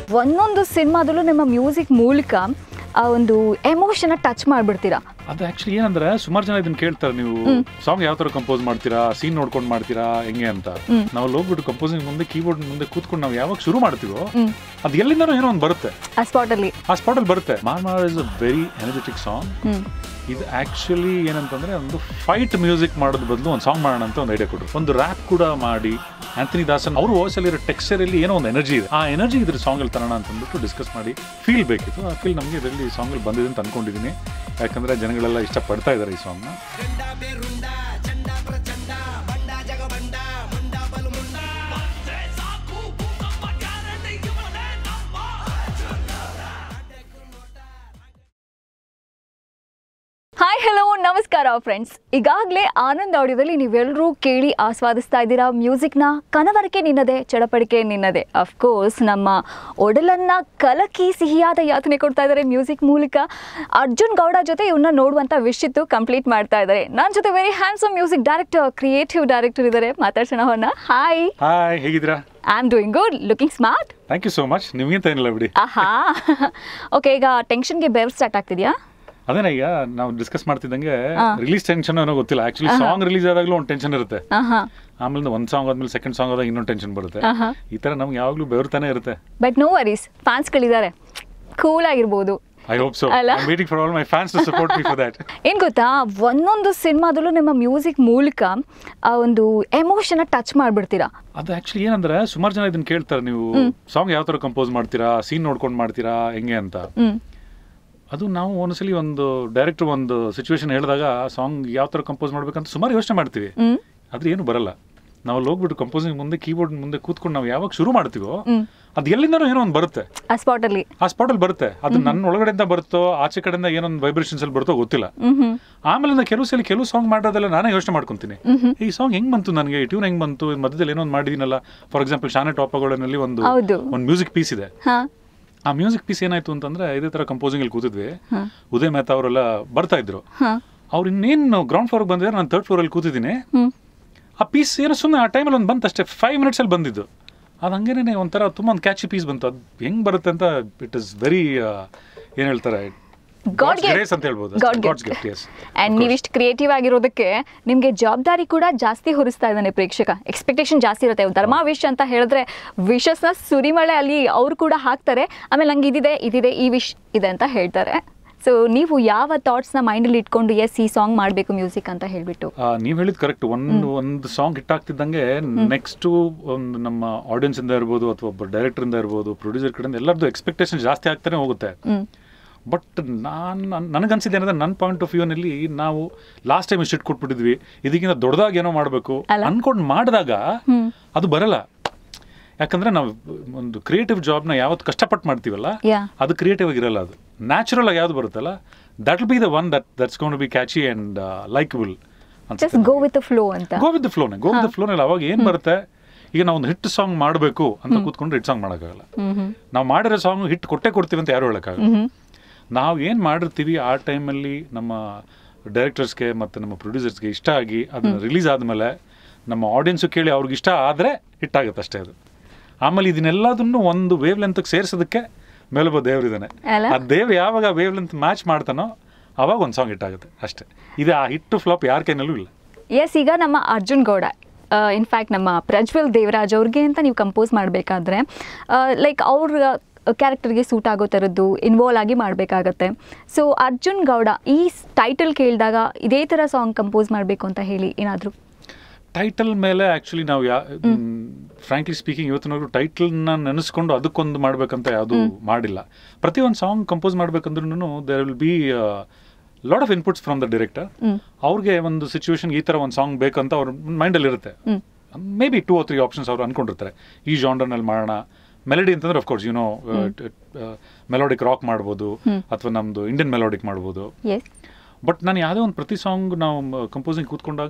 ಒಂದೊಂದು ಸಿನಿಮಾದಲ್ಲೂ ನಿಮ್ಮ ಮ್ಯೂಸಿಕ್ ಮೂಲಕ ಆ ಒಂದು ಎಮೋಷನ್ ಟಚ್ ಮಾಡ್ಬಿಡ್ತೀರಾ ಅದು ಆಕ್ಚುಲಿ ಏನಂದ್ರೆ ಸುಮಾರು ಜನ ಇದನ್ನ ಕೇಳ್ತಾರೆ ನೀವು ಸಾಂಗ್ ಯಾವ ತರ ಕಂಪೋಸ್ ಮಾಡ್ತೀರಾ ಸೀನ್ ನೋಡ್ಕೊಂಡು ಮಾಡ್ತೀರಾ ಹೆಂಗೆ ಅಂತ ಹ್ಮ್. ನಾವು ಅಲ್ಲಿ ಹೋಗ್ಬಿಟ್ಟು ಕಂಪೋಸಿಂಗ್ ಮುಂದೆ ಕೀಬೋರ್ಡ್ ಮುಂದೆ ಕೂತ್ಕೊಂಡು ನಾವು ಯಾವಾಗ ಶುರು ಮಾಡ್ತೀವೋ ಹ್ಮ್. ಅದು ಎಲ್ಲಿಂದನೋ ಏನೋ ಒಂದು ಬರುತ್ತೆ ಆ ಸ್ಪಾಟಲ್ಲಿ ಆ ಸ್ಪಾಟಲ್ಲಿ ಬರುತ್ತೆ ಮಾರ್ಮಾರ್ is a very energetic song hmm ಇದು ಆಕ್ಚುಲಿ ಏನಂತಂದ್ರೆ ಒಂದು ಫೈಟ್ ಮ್ಯೂಸಿಕ್ ಮಾಡೋದ್ ಬದಲು ಒಂದು ಸಾಂಗ್ ಮಾಡೋಣ ಅಂತ ಒಂದು ಐಡಿಯಾ ಕೊಟ್ಟರು ಒಂದು ರ್ಯಾಪ್ ಕೂಡ ಮಾಡಿ ಆಂಥನಿ ದಾಸನ್ ಅವ್ರ ವಾಯ್ಸ್ ಅಲ್ಲಿರೋ ಟೆಕ್ಸ್ಚರ್ ಅಲ್ಲಿ ಏನೋ ಒಂದು ಎನರ್ಜಿ ಇದೆ ಆ ಎನರ್ಜಿ ಇದ್ರ ಸಾಂಗ್ ಅಲ್ಲಿ ತರೋಣ ಅಂತ ಅಂದ್ಬಿಟ್ಟು ಡಿಸ್ಕಸ್ ಮಾಡಿ ಫೀಲ್ ಬೇಕಿತ್ತು ಆ ಫೀಲ್ ನಮಗೆ ಇದರಲ್ಲಿ ಸಾಂಗ್ ಅಲ್ಲಿ ಬಂದಿದೆ ಅಂತ ಅನ್ಕೊಂಡಿದ್ದೀನಿ ಯಾಕಂದ್ರೆ ಜನಗಳೆಲ್ಲ ಇಷ್ಟಪಡ್ತಾ ಇದ್ದಾರೆ ಈ ಸಾಂಗ್ನ ಹಾಯ್ ಹಲೋ ನಮಸ್ಕಾರ ಫ್ರೆಂಡ್ಸ್ ಈಗಾಗಲೇ ಆನಂದ್ ಆಡಿಯೋದಲ್ಲಿ ನೀವೆಲ್ಲರೂ ಕೇಳಿ ಆಸ್ವಾದಿಸ್ತಾ ಇದ್ದೀರಾ ಮ್ಯೂಸಿಕ್ನ ಕನವರಿಕೆ ನಿನ್ನದೆ ಚಡಪಡಿಕೆ ನಿನ್ನದೆ ಅಫ್ಕೋರ್ಸ್ ನಮ್ಮ ಒಡಲನ್ನ ಕಲಕಿ ಸಿಹಿಯಾದ ಯಾತನೆ ಕೊಡ್ತಾ ಇದ್ದಾರೆ ಮ್ಯೂಸಿಕ್ ಮೂಲಕ ಅರ್ಜುನ್ ಗೌಡ ಜೊತೆ ಇವನ್ನ ನೋಡುವಂಥ ವಿಶ್ ಇತ್ತು ಕಂಪ್ಲೀಟ್ ಮಾಡ್ತಾ ಇದ್ದಾರೆ ನನ್ನ ಜೊತೆ very handsome music director creative director ಇದ್ದಾರೆ ಮಾತಾಡ್ಸೋಣ ಅವನ್ನ ಹಾಯ್ ಹಾಯ್ ಹೇಗಿದ್ದೀರಾ I am doing good looking smart thank you so much ನಿಮ್ಗಿಂತ ಏನಿಲ್ಲ ಬಿಡಿ ಆಹಾ ಓಕೆ ಈಗ ಟೆನ್ಷನ್ಗೆ ಬೆವ್ ಸ್ಟಾರ್ಟ್ ಆಗ್ತಿದ್ಯಾ ಅದೇನ ಈಗ ನಾವು ಡಿಸ್ಕಸ್ ಮಾಡ್ತಿದ್ದಂಗೆ ಹಾ. ರಿಲೀಸ್ ಟೆನ್ಷನ್ ಏನೋ ಗೊತ್ತಿಲ್ಲ ಆಕ್ಚುಲಿ ಸಾಂಗ್ ರಿಲೀಸ್ ಆದಾಗಲೂ ಒಂದು ಟೆನ್ಷನ್ ಇರುತ್ತೆ ಆಹಾ ಆಮೇಲೆ ಒಂದು ಸಾಂಗ್ ಆದ್ಮೇಲೆ ಸೆಕೆಂಡ್ ಸಾಂಗ್ ಆದಾಗ ಇನ್ನೊಂದು ಟೆನ್ಷನ್ ಬರುತ್ತೆ ಆಹಾ ಈ ತರ ನಮ್ಗೆ ಯಾವಾಗಲೂ ಬೆವರ್ತಾನೆ ಇರುತ್ತೆ ಬಟ್ ನೋ ವರೀಸ್ ಫ್ಯಾನ್ಸ್ಗಳಿದ್ದಾರೆ ಕೂಲ್ ಆಗಿರ್ಬೋದು ಐ ಹೋಪ್ ಸೊ ಅಲ್ಲ? Waiting for all my fans to support me for that ಏನು ಗೊತ್ತಾ ಒಂದೊಂದು ಸಿನಿಮಾದಲ್ಲೂ ನಿಮ್ಮ ಮ್ಯೂಸಿಕ್ ಮೂಲಕ ಆ ಒಂದು ಎಮೋಷನ್ ಟಚ್ ಮಾಡ್ಬಿಡ್ತೀರಾ ಅದು ಆಕ್ಚುಲಿ ಏನಂದ್ರೆ ಸುಮಾರು ಜನ ಇದನ್ನ ಕೇಳ್ತಾರೆ ನೀವು ಸಾಂಗ್ ಯಾವ ತರ ಕಂಪೋಸ್ ಮಾಡ್ತೀರಾ ಸೀನ್ ನೋಡ್ಕೊಂಡು ಮಾಡ್ತೀರಾ ಹೆಂಗೆ ಅಂತ ಹ್ಮ್ ಅದು ನಾವು ಒಂದ್ಸಲಿ ಒಂದು ಡೈರೆಕ್ಟರ್ ಒಂದು ಸಿಚುವೇಶನ್ ಹೇಳಿದಾಗ ಸಾಂಗ್ ಯಾವ ತರ ಕಂಪೋಸ್ ಮಾಡ್ಬೇಕಂತ ಸುಮಾರು ಯೋಚನೆ ಮಾಡ್ತೀವಿ ಹ್ಮ್ ಆದ್ರೆ ಏನು ಬರಲ್ಲ ನಾವು ಅಲ್ಲಿ ಹೋಗ್ಬಿಟ್ಟು ಕಂಪೋಸಿಂಗ್ ಮುಂದೆ ಕೀಬೋರ್ಡ್ ಮುಂದೆ ಕೂತ್ಕೊಂಡು ನಾವು ಯಾವಾಗ ಶುರು ಮಾಡ್ತೀವೋ ಹ್ಮ್ ಅದು ಎಲ್ಲಿಂದನೋ ಏನೋ ಒಂದು ಬರುತ್ತೆ ಆ ಸ್ಪಾಟಲ್ಲಿ ಆ ಸ್ಪಾಟಲ್ಲಿ ಬರುತ್ತೆ ಅದು ನನ್ನ ಒಳಗಡೆಯಿಂದ ಬರುತ್ತೋ ಆಚೆ ಕಡೆಯಿಂದ ಏನೊಂದು ವೈಬ್ರೇಷನ್ಸ್ ಅಲ್ಲಿ ಬರುತ್ತೋ ಗೊತ್ತಿಲ್ಲ ಹ್ಮ್ ಹ್ಮ್ ಆಮೇಲೆ ನಾನು ಕೆಲವು ಸಲ ಕೆಲವು ಸಾಂಗ್ ಮಾಡೋದೆಲ್ಲ ನಾನೇ ಯೋಚನೆ ಮಾಡ್ಕೊಂತೀನಿ ಮ್ಹೂ. ಈ ಸಾಂಗ್ ಹೆಂಗ್ ಬಂತು ನನಗೆ ಟ್ಯೂನ್ ಹೆಂಗ್ ಬಂತು ಇದ್ ಮಧ್ಯದಲ್ಲಿ ಏನೋ ಒಂದು ಮಾಡಿದೀನಲ್ಲ ಫಾರ್ ಎಕ್ಸಾಂಪಲ್ ಶಾನೆ ಟಾಪಗಳಲ್ಲಿ ಒಂದು ಹೌದು ಒಂದು ಮ್ಯೂಸಿಕ್ ಪೀಸ್ ಇದೆ ಹಾ ಆ ಮ್ಯೂಸಿಕ್ ಪೀಸ್ ಏನಾಯ್ತು ಅಂತಂದ್ರೆ ಇದೇ ತರ ಕಂಪೋಸಿಂಗ್ ಅಲ್ಲಿ ಕೂತಿದ್ವಿ ಹಾ ಉದಯ್ ಮೆಹ್ತಾ ಅವರೆಲ್ಲ ಬರ್ತಾ ಇದ್ರು ಹಾ ಅವ್ರು ಇನ್ನೇನು ಗ್ರೌಂಡ್ ಫ್ಲೋರ್ ಬಂದಿದ್ರೆ ನಾನು ಥರ್ಡ್ ಫ್ಲೋರ್ ಅಲ್ಲಿ ಕೂತಿದ್ದೀನಿ ಹ್ಮ್ ಆ ಪೀಸ್ ಏನೋ ಸುಮ್ಮನೆ ಆ ಟೈಮಲ್ಲಿ ಒಂದು ಬಂತು ಅಷ್ಟೇ ಫೈವ್ ಮಿನಿಟ್ಸ್ ಅಲ್ಲಿ ಬಂದಿದ್ದು ಅದು ಹಂಗೇನೆ ಒಂಥರ ತುಂಬ ಒಂದು ಕ್ಯಾಚಿ ಪೀಸ್ ಬಂತು ಅದು ಹೆಂಗ್ ಬರುತ್ತೆ ಅಂತ ಇಟ್ ಇಸ್ ವೆರಿ ಏನ್ ಹೇಳ್ತಾರೆ God gift. ಗ್ರೇಸ್ ಅಂತ ಹೇಳ್ಬೋದು God God's gift. Gift yes and ನೀವಿಷ್ಟು ಕ್ರಿಯೇಟಿವ್ ಆಗಿರೋದಕ್ಕೆ ನಿಮಗೆ ಜವಾಬ್ದಾರಿ ಕೂಡ ಜಾಸ್ತಿ ಹೊರಿಸ್ತಾ ಇದ್ದಾನೆ ಪ್ರೇಕ್ಷಕ ಎಕ್ಸ್ಪೆಕ್ಟೇಷನ್ ಜಾಸ್ತಿ ಇರುತ್ತೆ ಧರ್ಮ ವಿಶ್ ಅಂತ ಹೇಳಿದ್ರೆ ವಿಶಸ್ನ ಸುರಿಮಳೆ ಅಲ್ಲಿ ಅವ್ರು ಕೂಡ ಹಾಕ್ತಾರೆ ಆಮೇಲೆ ನಂಗೆ ಇದಿದೆ ಇದಿದೆ ಈ ವಿಶ್ ಇದೆ ಅಂತ ಹೇಳ್ತಾರೆ ಸೊ ನೀವು ಯಾವ ಥಾಟ್ಸ್ನ ಮೈಂಡಲ್ಲಿ ಇಟ್ಕೊಂಡು ಎಸ್ ಈ ಸಾಂಗ್ ಮಾಡಬೇಕು ಮ್ಯೂಸಿಕ್ ಅಂತ ಹೇಳ್ಬಿಟ್ಟು ನೀವು ಹೇಳಿದ್ ಕರೆಕ್ಟ್ ಒಂದು ಒಂದು ಸಾಂಗ್ ಹಿಟ್ ಆಗ್ತಿದ್ದಂಗೆ ನೆಕ್ಸ್ಟ್ ಒಂದು ನಮ್ಮ ಆಡಿಯನ್ಸ್ ಇಂದ ಇರ್ಬೋದು ಅಥವಾ ಒಬ್ಬ ಡೈರೆಕ್ಟರ್ ಇಂದ ಇರ್ಬೋದು ಪ್ರೊಡ್ಯೂಸರ್ ಕಡೆಯಿಂದ ಎಲ್ಲರದ್ದು ಎಕ್ಸ್ಪೆಕ್ಟೇಷನ್ ಜಾಸ್ತಿ ಆಗ್ತಾನೆ ಹೋಗುತ್ತೆ ಹ್ಮ್ ಬಟ್ ನಾನು ನನಗನ್ಸಿದೆ ಏನಂದ್ರೆ ನನ್ನ ಪಾಯಿಂಟ್ ಆಫ್ ವ್ಯೂನಲ್ಲಿ ನಾವು ಲಾಸ್ಟ್ ಟೈಮ್ ಇಷ್ಟು ಕೊಟ್ಬಿಟ್ಟಿದ್ವಿ ಇದಕ್ಕಿಂತ ದೊಡ್ಡದಾಗಿ ಏನೋ ಮಾಡಬೇಕು ಅಲ್ಲ? ಅನ್ಕೊಂಡು ಮಾಡಿದಾಗ ಹ್ಮ್ ಅದು ಬರಲ್ಲ ಯಾಕಂದ್ರೆ ನಾವು ಒಂದು ಕ್ರಿಯೇಟಿವ್ ಜಾಬ್ನ ಯಾವತ್ತು ಕಷ್ಟಪಟ್ಟು ಮಾಡ್ತೀವಲ್ಲ ಯಾ ಅದು ಕ್ರಿಯೇಟಿವ್ ಆಗಿರಲ್ಲ ಅದು ನ್ಯಾಚುರಲ್ ಆಗಿ ಯಾವ್ದು ಬರುತ್ತಲ್ಲ that will be the one that that's gonna be catchy and likable just go with flow ಅಂತ ಗೋ ವಿತ್ ದ ಫ್ಲೋನೆ ಗೋ ವಿತ್ ದ ಫ್ಲೋನಲ್ಲಿ ಅವಾಗ ಏನ್ ಬರುತ್ತೆ ಈಗ ನಾವು ಒಂದು ಹಿಟ್ ಸಾಂಗ್ ಮಾಡಬೇಕು ಅಂತ ಕೂತ್ಕೊಂಡ್ರೆ ಹಿಟ್ ಸಾಂಗ್ ಮಾಡೋಕ್ಕಾಗಲ್ಲ ಹ್ಮ್ ಹ್ಮ್ ನಾವು ಮಾಡಿರೋ ಸಾಂಗ್ ಹಿಟ್ ಕೊಟ್ಟೆ ಕೊಡ್ತೀವಿ ಅಂತ ಯಾರು ಹೇಳೋಕ್ಕಾಗಲ್ಲ ಹ್ಮ್ ನಾವು ಏನು ಮಾಡಿರ್ತೀವಿ ಆ ಟೈಮಲ್ಲಿ ನಮ್ಮ ಡೈರೆಕ್ಟರ್ಸ್ಗೆ ಮತ್ತು ನಮ್ಮ ಪ್ರೊಡ್ಯೂಸರ್ಸ್ಗೆ ಇಷ್ಟ ಆಗಿ ಅದನ್ನ ರಿಲೀಸ್ ಆದಮೇಲೆ ನಮ್ಮ ಆಡಿಯನ್ಸು ಕೇಳಿ ಅವ್ರಿಗೆ ಇಷ್ಟ ಆದರೆ ಹಿಟ್ ಆಗುತ್ತೆ ಅಷ್ಟೇ ಅದು ಆಮೇಲೆ ಇದನ್ನೆಲ್ಲದನ್ನು ಒಂದು ವೇವ್ ಲೆಂತ್ಗೆ ಸೇರಿಸೋದಕ್ಕೆ ಮೇಲೊಬ್ಬ ದೇವರಿದ್ದಾನೆ ಅಲ್ಲ? ಆ ದೇವ್ ಯಾವಾಗ ವೇವ್ ಲೆಂತ್ ಮ್ಯಾಚ್ ಮಾಡ್ತಾನೋ ಅವಾಗ ಒಂದು ಸಾಂಗ್ ಹಿಟ್ ಆಗುತ್ತೆ ಅಷ್ಟೇ ಇದು ಆ ಹಿಟ್ಟು ಫ್ಲಾಪ್ ಯಾರ ಕೈನಲ್ಲೂ ಇಲ್ಲ ಎಸ್ ಈಗ ನಮ್ಮ ಅರ್ಜುನ್ ಗೌಡ ಇನ್ಫ್ಯಾಕ್ಟ್ ನಮ್ಮ ಪ್ರಜ್ವಲ್ ದೇವರಾಜ್ ಅವ್ರಿಗೆ ಅಂತ ನೀವು ಕಂಪೋಸ್ ಮಾಡಬೇಕಾದ್ರೆ ಲೈಕ್ ಅವ್ರ ಕ್ಯಾರೆಕ್ಟರ್ಗೆ ಸೂಟ್ ಆಗೋ ಥರದ್ದು ಇನ್ವಾಲ್ವ್ ಆಗಿ ಮಾಡಬೇಕಾಗತ್ತೆ ಸೊ ಅರ್ಜುನ್ ಗೌಡ ಈ ಟೈಟಲ್ ಕೇಳಿದಾಗ ಇದೇ ಥರ ಸಾಂಗ್ ಕಂಪೋಸ್ ಮಾಡಬೇಕು ಅಂತ ಹೇಳಿ ಏನಾದರೂ ಟೈಟಲ್ ಮೇಲೆ ಆಕ್ಚುಲಿ ನಾವು ಯಾ ಫ್ರಾಂಕ್ಲಿ ಸ್ಪೀಕಿಂಗ್ ಇವತ್ತಿನವರೆಗೂ ಟೈಟಲ್ನ ನೆನೆಸ್ಕೊಂಡು ಅದಕ್ಕೊಂದು ಮಾಡ್ಬೇಕಂತ ಯಾವುದು ಮಾಡಿಲ್ಲ ಪ್ರತಿಯೊಂದು ಸಾಂಗ್ ಕಂಪೋಸ್ ಮಾಡ್ಬೇಕಂದ್ರೂ there will be lot of inputs from the director hmm. ಅವ್ರಿಗೆ ಒಂದು ಸಿಚುವೇಶನ್ ಈ ಥರ ಒಂದು ಸಾಂಗ್ ಬೇಕಂತ ಅವ್ರ ಮೈಂಡಲ್ಲಿ ಇರುತ್ತೆ hmm. Maybe two or three options ಅವ್ರು ಅನ್ಕೊಂಡಿರ್ತಾರೆ ಈ ಜಾಂಡರ್ನಲ್ಲಿ ಮಾಡೋಣ ಮೆಲಡಿ ಅಂತಂದ್ರೆ ಅಫ್ಕೋರ್ಸ್ ಯುನೋ ಮೆಲೋಡಿಕ್ ರಾಕ್ ಮಾಡ್ಬೋದು ಅಥವಾ ನಮ್ದು ಇಂಡಿಯನ್ ಮೆಲೋಡಿಕ್ ಮಾಡ್ಬೋದು ಎಸ್ ಬಟ್ ನಾನು ಯಾವುದೇ ಒಂದು ಪ್ರತಿ ಸಾಂಗ್ ನಾವು ಕಂಪೋಸಿಂಗ್ ಕೂತ್ಕೊಂಡಾಗ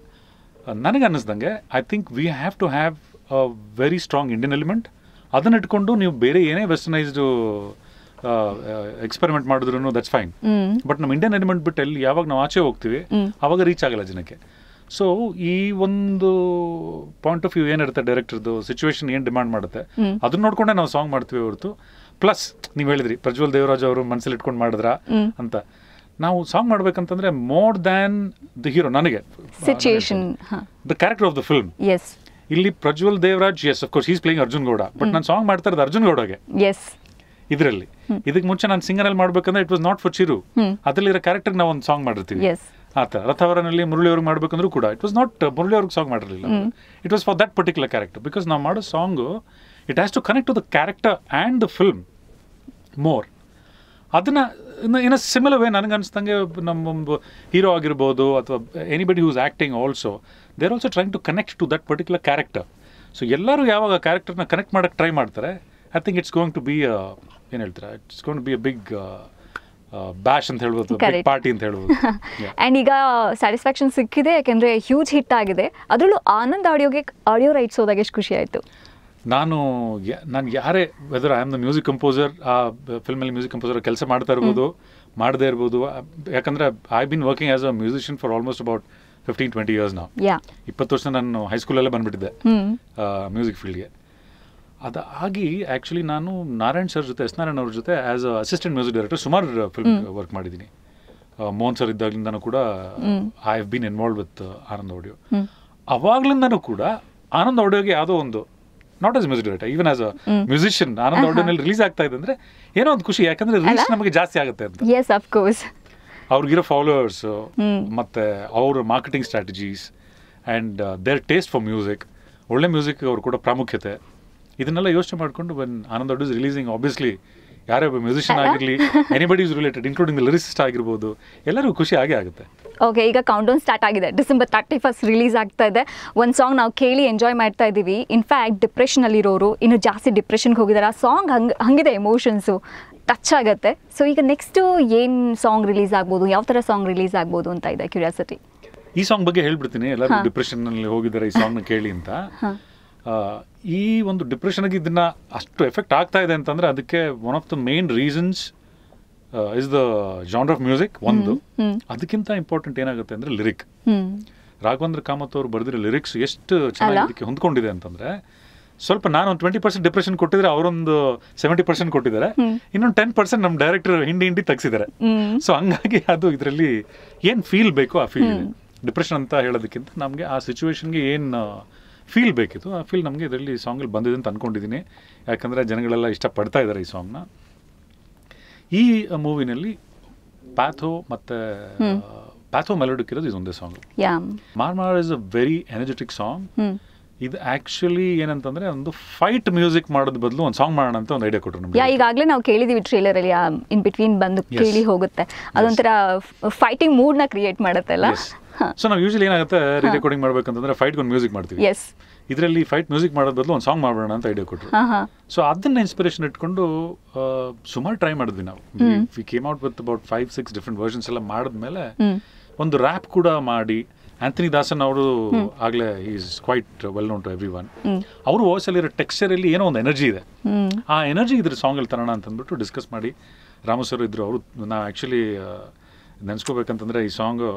ನನಗೆ ಅನ್ನಿಸ್ದಂಗೆ I think we have to have a very strong Indian element ಅದನ್ನ ಇಟ್ಕೊಂಡು ನೀವು ಬೇರೆ ಏನೇ ವೆಸ್ಟರ್ನೈಸ್ಡ್ ಎಕ್ಸ್ಪೆರಿಮೆಂಟ್ ಮಾಡಿದ್ರು ದಟ್ಸ್ ಫೈನ್ ಹ್ಮ್ ಬಟ್ ನಮ್ಮ ಇಂಡಿಯನ್ ಎಲಿಮೆಂಟ್ ಬಿಟ್ಟು ಎಲ್ಲಿ ಯಾವಾಗ ನಾವು ಆಚೆ ಹೋಗ್ತೀವಿ ಹ್ಮ್. ಅವಾಗ ರೀಚ್ ಆಗಲ್ಲ ಜನಕ್ಕೆ ಸೊ ಈ ಒಂದು ಪಾಯಿಂಟ್ ಆಫ್ ವ್ಯೂ ಏನಿರುತ್ತೆ ಡೈರೆಕ್ಟರ್ದು ಸಿಚುವೇಶನ್ ಏನು ಡಿಮಾಂಡ್ ಮಾಡುತ್ತೆ ಹ್ಮ್. ಅದನ್ನ ನೋಡ್ಕೊಂಡೆ ನಾವು ಸಾಂಗ್ ಮಾಡ್ತೀವಿ ಹೊರತು ಪ್ಲಸ್ ನೀವು ಹೇಳಿದ್ರಿ ಪ್ರಜ್ವಲ್ ದೇವರಾಜ್ ಅವರು ಮನಸ್ಸಲ್ಲಿ ಇಟ್ಕೊಂಡು ಮಾಡಿದ್ರ ಹ್ಮ್. ಅಂತ ನಾವು ಸಾಂಗ್ ಮಾಡ್ಬೇಕಂತಂದ್ರೆ ಮೋರ್ ದ್ಯಾನ್ ದ ಹೀರೋ ನನಗೆ ಸಿಚುಯೇಷನ್ ಹಾಂ the character of the film yes ಇಲ್ಲಿ Prajwal Devaraj yes of course is playing Arjun Gowda but ನಾನು ಸಾಂಗ್ ಮಾಡ್ತಾ ಇರೋದು ಅರ್ಜುನ್ ಗೌಡಗೆ ಎಸ್ ಇದರಲ್ಲಿ ಇದಕ್ಕೆ ಮುಂಚೆ ನಾನು ಸಿಂಗರಲ್ಲಿ ಮಾಡ್ಬೇಕಂದ್ರೆ it was not for Chiru hmm. ಅದರಲ್ಲಿರೋ ಕ್ಯಾರೆಕ್ಟರ್ ನಾವು ಒಂದು ಸಾಂಗ್ ಮಾಡಿರ್ತೀವಿ ಎಸ್ ಆ ಥರ ರಥವರನಲ್ಲಿ ಮುರಳಿ ಅವ್ರಿಗೆ ಮಾಡ್ಬೇಕಂದ್ರೂ ಕೂಡ ಇಟ್ ವಾಸ್ ನಾಟ್ ಮುರಳಿ ಅವ್ರಿಗೆ ಸಾಂಗ್ ಮಾಡಿರಲಿಲ್ಲ it was for that particular character because ನಾವು ಮಾಡೋ song it has to connect to the character and the film more ಅದನ್ನ ಇನ್ ಅ ಸಿಮಿಲರ್ ವೇ ನನಗೆ ಅನಿಸ್ದಂಗೆ ನಮ್ಮೊಂದು ಹೀರೋ ಆಗಿರ್ಬೋದು ಅಥವಾ anybody whose acting also there also trying to connect to that particular character so ಎಲ್ಲರೂ ಯಾವಾಗ ಕ್ಯಾರೆಕ್ಟರ್ನ connect ಮಾಡೋಕ್ಕೆ try ಮಾಡ್ತಾರೆ I think it's going to be ಏನು ಹೇಳ್ತಾರೆ it's going to be a big bash ಅಂತ ಹೇಳ್ಬೋದು ಬಿಗ್ Correct. ಪಾರ್ಟಿ ಅಂತ ಹೇಳ್ಬೋದು Yeah. ಆ್ಯಂಡ್ ಈಗ ಸ್ಯಾಟಿಸ್ಫ್ಯಾಕ್ಷನ್ ಸಿಕ್ಕಿದೆ ಯಾಕೆಂದರೆ ಹ್ಯೂಜ್ ಹಿಟ್ ಆಗಿದೆ ಅದರಲ್ಲೂ ಆನಂದ್ ಆಡಿಯೋಗೆ ಆಡಿಯೋ ರೈಟ್ಸ್ ಹೋದಾಗ ಎಷ್ಟು ಖುಷಿ ಆಯಿತು ನಾನು ಯ- ನಾನು ಯಾರೇ whether I am the music composer ಆ ಫಿಲ್ಮಲ್ಲಿ ಮ್ಯೂಸಿಕ್ ಕಂಪೋಸರ್ ಕೆಲಸ ಮಾಡ್ತಾ ಇರ್ಬೋದು ಮಾಡದೇ ಇರ್ಬೋದು ಆ, ಯಾಕಂದ್ರೆ I been working as a musician for almost about fifteen twenty years ನಾವು ಯಾ ಇಪ್ಪತ್ತು ವರ್ಷ ನಾನು ಹೈಸ್ಕೂಲಲ್ಲೇ ಬಂದ್ಬಿಟ್ಟಿದ್ದೆ ಹ್ಞೂ ಮ್ಯೂಸಿಕ್ ಫೀಲ್ಡ್ಗೆ ಅದಾಗಿ ಆ್ಯಕ್ಚುಲಿ ನಾನು ನಾರಾಯಣ್ ಸರ್ ಜೊತೆ ಎಸ್ ನಾರಾಯಣ್ ಅವ್ರ ಜೊತೆ as a assistant music director ಸುಮಾರು ಫಿಲ್ಮ್ ವರ್ಕ್ ಮಾಡಿದ್ದೀನಿ ಆ, ಮೋಹನ್ ಸರ್ ಇದ್ದಾಗಲಿಂದನೂ ಕೂಡ I have been involve with Anand audio ಹ್ಞೂ ಅವಾಗ್ಲಿಂದನೂ ಕೂಡ ಆನಂದ್ ಆಡಿಯೋಗೆ ಯಾವುದೋ ಒಂದು not as music director even as a musician Anand ಆಡಿಯೋನಲ್ಲಿ ರಿಲೀಸ್ ಆಗ್ತಾ ಇದೆ ಅಂದ್ರೆ ಏನೋ ಒಂದು ಖುಷಿ ಯಾಕಂದ್ರೆ ರೀಚ್ ನಮಗೆ ಜಾಸ್ತಿ ಆಗುತ್ತೆ ಅಂತ ಎಸ್ ಅಫ್ಕೋರ್ಸ್ ಅವ್ರಿಗಿರೋ ಫಾಲೋವರ್ಸ್ ಹ್ಮ್. ಮತ್ತೆ ಅವ್ರ marketing strategies and their taste for music ಒಳ್ಳೆ ಮ್ಯೂಸಿಕ್ ಅವ್ರು ಕೂಡ ಪ್ರಾಮುಖ್ಯತೆ ಇದನ್ನೆಲ್ಲ ಯೋಚನೆ ಮಾಡಿಕೊಂಡು when Anand audios releasing obviously ಯಾರೇ ಒಬ್ಬ ಮ್ಯೂಸಿಷಿಯನ್ ಆಗಿರಲಿ anybody is related including the lyricist ಆಗಿರ್ಬೋದು ಎಲ್ಲರಿಗೂ ಖುಷಿ ಆಗೇ ಆಗುತ್ತೆ ಓಕೆ ಈಗ ಕೌಂಟೌನ್ ಸ್ಟಾರ್ಟ್ ಆಗಿದೆ ಡಿಸೆಂಬರ್ ತರ್ಟಿ ಫಸ್ಟ್ ರಿಲೀಸ್ ಆಗ್ತಾ ಇದೆ ಒಂದು ಸಾಂಗ್ ನಾವು ಕೇಳಿ ಎಂಜಾಯ್ ಮಾಡ್ತಾ ಇದ್ದೀವಿ ಇನ್ಫ್ಯಾಕ್ಟ್ ಡಿಪ್ರೆಷನಲ್ಲಿರೋರು ಇನ್ನು ಜಾಸ್ತಿ ಡಿಪ್ರೆಷನ್ಗೆ ಹೋಗಿದ್ದಾರೆ ಆ ಸಾಂಗ್ ಹಂಗೆ ಹಂಗಿದೆ ಎಮೋಷನ್ಸು ಟಚ್ ಆಗುತ್ತೆ ಸೊ ಈಗ ನೆಕ್ಸ್ಟು ಏನು ಸಾಂಗ್ ರಿಲೀಸ್ ಆಗ್ಬೋದು ಯಾವ ಥರ ಸಾಂಗ್ ರಿಲೀಸ್ ಆಗ್ಬೋದು ಅಂತ ಇದೆ ಕ್ಯೂರಿಯಾಸಿಟಿ ಈ ಸಾಂಗ್ ಬಗ್ಗೆ ಹೇಳ್ಬಿಡ್ತೀನಿ ಎಲ್ಲರೂ ಡಿಪ್ರೆಷನ್ ನಲ್ಲಿ ಹೋಗಿದ್ದಾರೆ ಈ ಸಾಂಗ್ನ ಕೇಳಿ ಅಂತ ಆ, ಈ ಒಂದು ಡಿಪ್ರೆಷನ್ಗೆ ಇದನ್ನ ಅಷ್ಟು ಎಫೆಕ್ಟ್ ಆಗ್ತಾ ಇದೆ ಅಂತಂದ್ರೆ ಅದಕ್ಕೆ one of the main reasons is the genre of music ಒಂದು ಹ್ಮ್. ಅದಕ್ಕಿಂತ ಇಂಪಾರ್ಟೆಂಟ್ ಏನಾಗುತ್ತೆ ಅಂದ್ರೆ ಲಿರಿಕ್ ಹ್ಞೂ ರಾಘವೇಂದ್ರ ಕಾಮತ್ ಅವರು ಬರೆದಿರೋ ಲಿರಿಕ್ಸ್ ಎಷ್ಟು ಚೆನ್ನಾಗಿ ಇದಕ್ಕೆ ಹೊಂದ್ಕೊಂಡಿದೆ ಅಂತಂದ್ರೆ ಸ್ವಲ್ಪ ನಾನು ಒಂದು ಟ್ವೆಂಟಿ ಪರ್ಸೆಂಟ್ ಡಿಪ್ರೆಷನ್ ಕೊಟ್ಟಿದ್ರೆ ಅವರೊಂದು ಸೆವೆಂಟಿ ಪರ್ಸೆಂಟ್ ಕೊಟ್ಟಿದ್ದಾರೆ ಇನ್ನೊಂದು ಟೆನ್ ಪರ್ಸೆಂಟ್ ನಮ್ಮ ಡೈರೆಕ್ಟರ್ ಹಿಂಡಿ ಹಿಂಡಿ ತೆಗ್ಸಿದ್ದಾರೆ ಹ್ಮ್. ಸೊ ಹಂಗಾಗಿ ಅದು ಇದರಲ್ಲಿ ಏನು ಫೀಲ್ ಬೇಕೋ ಆ ಫೀಲ್ ಇದೆ ಡಿಪ್ರೆಷನ್ ಅಂತ ಹೇಳೋದಕ್ಕಿಂತ ನಮಗೆ ಆ ಸಿಚುವೇಶನ್ಗೆ ಏನು ಫೀಲ್ ಬೇಕಿತ್ತು ಆ ಫೀಲ್ ನಮಗೆ ಇದರಲ್ಲಿ ಸಾಂಗಲ್ಲಿ ಬಂದಿದೆ ಅಂತ ಅನ್ಕೊಂಡಿದ್ದೀನಿ ಯಾಕಂದರೆ ಜನಗಳೆಲ್ಲ ಇಷ್ಟಪಡ್ತಾ ಇದ್ದಾರೆ ಈ ಸಾಂಗ್ನ ಈ ಮೂವಿನಲ್ಲಿ ಪ್ಯಾಥೋ ಮತ್ತು ಪ್ಯಾಥೋ ಮೆಲೋಡಿಕ್ ಇರೋದು ಇದೊಂದೇ ಸಾಂಗ್ ಯಾ ಮಾರ್ಮಾರ್ is a very energetic song ಹ್ಞೂ ಇದು ಆ್ಯಕ್ಚುಲಿ ಏನಂತಂದರೆ ಒಂದು ಫೈಟ್ ಮ್ಯೂಸಿಕ್ ಮಾಡೋದ್ ಬದಲು ಒಂದು ಸಾಂಗ್ ಮಾಡೋಣ ಅಂತ ಒಂದು ಐಡಿಯಾ ಕೊಟ್ಟರು ನಮಗೆ ಯಾ ಈಗಾಗಲೇ ನಾವು ಕೇಳಿದೀವಿ ಟ್ರೇಲರ್ ಅಲ್ಲಿ ಇನ್ ಬಿಟ್ವೀನ್ ಬಂದು Yes. ಕೇಳಿ ಹೋಗುತ್ತೆ ಅದೊಂಥರ ಫೈಟಿಂಗ್ ಮೂಡ್ನ ಕ್ರಿಯೇಟ್ ಮಾಡುತ್ತಲ್ಲ ಸೊ ನಾವು ಯೂಶಲಿ ಏನಾಗುತ್ತೆ ರೆಕಾರ್ಡಿಂಗ್ ಮಾಡ್ಬೇಕಂತಂದ್ರೆ ಫೈಟ್ಗೆ ಒಂದು ಮ್ಯೂಸಿಕ್ ಮಾಡ್ತೀವಿ ಎಸ್ ಇದರಲ್ಲಿ ಫೈಟ್ ಮ್ಯೂಸಿಕ್ ಮಾಡೋದ್ ಬದಲು ಒಂದು ಸಾಂಗ್ ಮಾಡೋಣ ಅಂತ ಐಡಿಯಾ ಕೊಟ್ಟರು ಹಾಂ ಹಾಂ ಸೊ ಅದನ್ನ ಇನ್ಸ್ಪಿರೇಷನ್ ಇಟ್ಕೊಂಡು ಸುಮಾರು ಟ್ರೈ ಮಾಡಿದ್ವಿ ನಾವು we came out with about five six different versions ಎಲ್ಲ ಮಾಡಿದ್ಮೇಲೆ ಹ್ಮ್. ಒಂದು ರ್ಯಾಪ್ ಕೂಡ ಮಾಡಿ ಆಂಥನಿ ದಾಸನ್ ಅವರು ಆಗಲೇ is quite well known to everyone ಅವ್ರ ವಾಯ್ಸಲ್ಲಿರೋ ಟೆಕ್ಸ್ಚರಲ್ಲಿ ಏನೋ ಒಂದು ಎನರ್ಜಿ ಇದೆ ಹ್ಮ್ ಆ ಎನರ್ಜಿ ಇದ್ರ ಸಾಂಗಲ್ಲಿ ತರೋಣ ಅಂತಂದ್ಬಿಟ್ಟು ಡಿಸ್ಕಸ್ ಮಾಡಿ ರಾಮು ಸರ್ ಇದ್ರು ಅವರು ನಾವು ಆ್ಯಕ್ಚುಲಿ ನೆನೆಸ್ಕೋಬೇಕಂತಂದ್ರೆ ಈ ಸಾಂಗು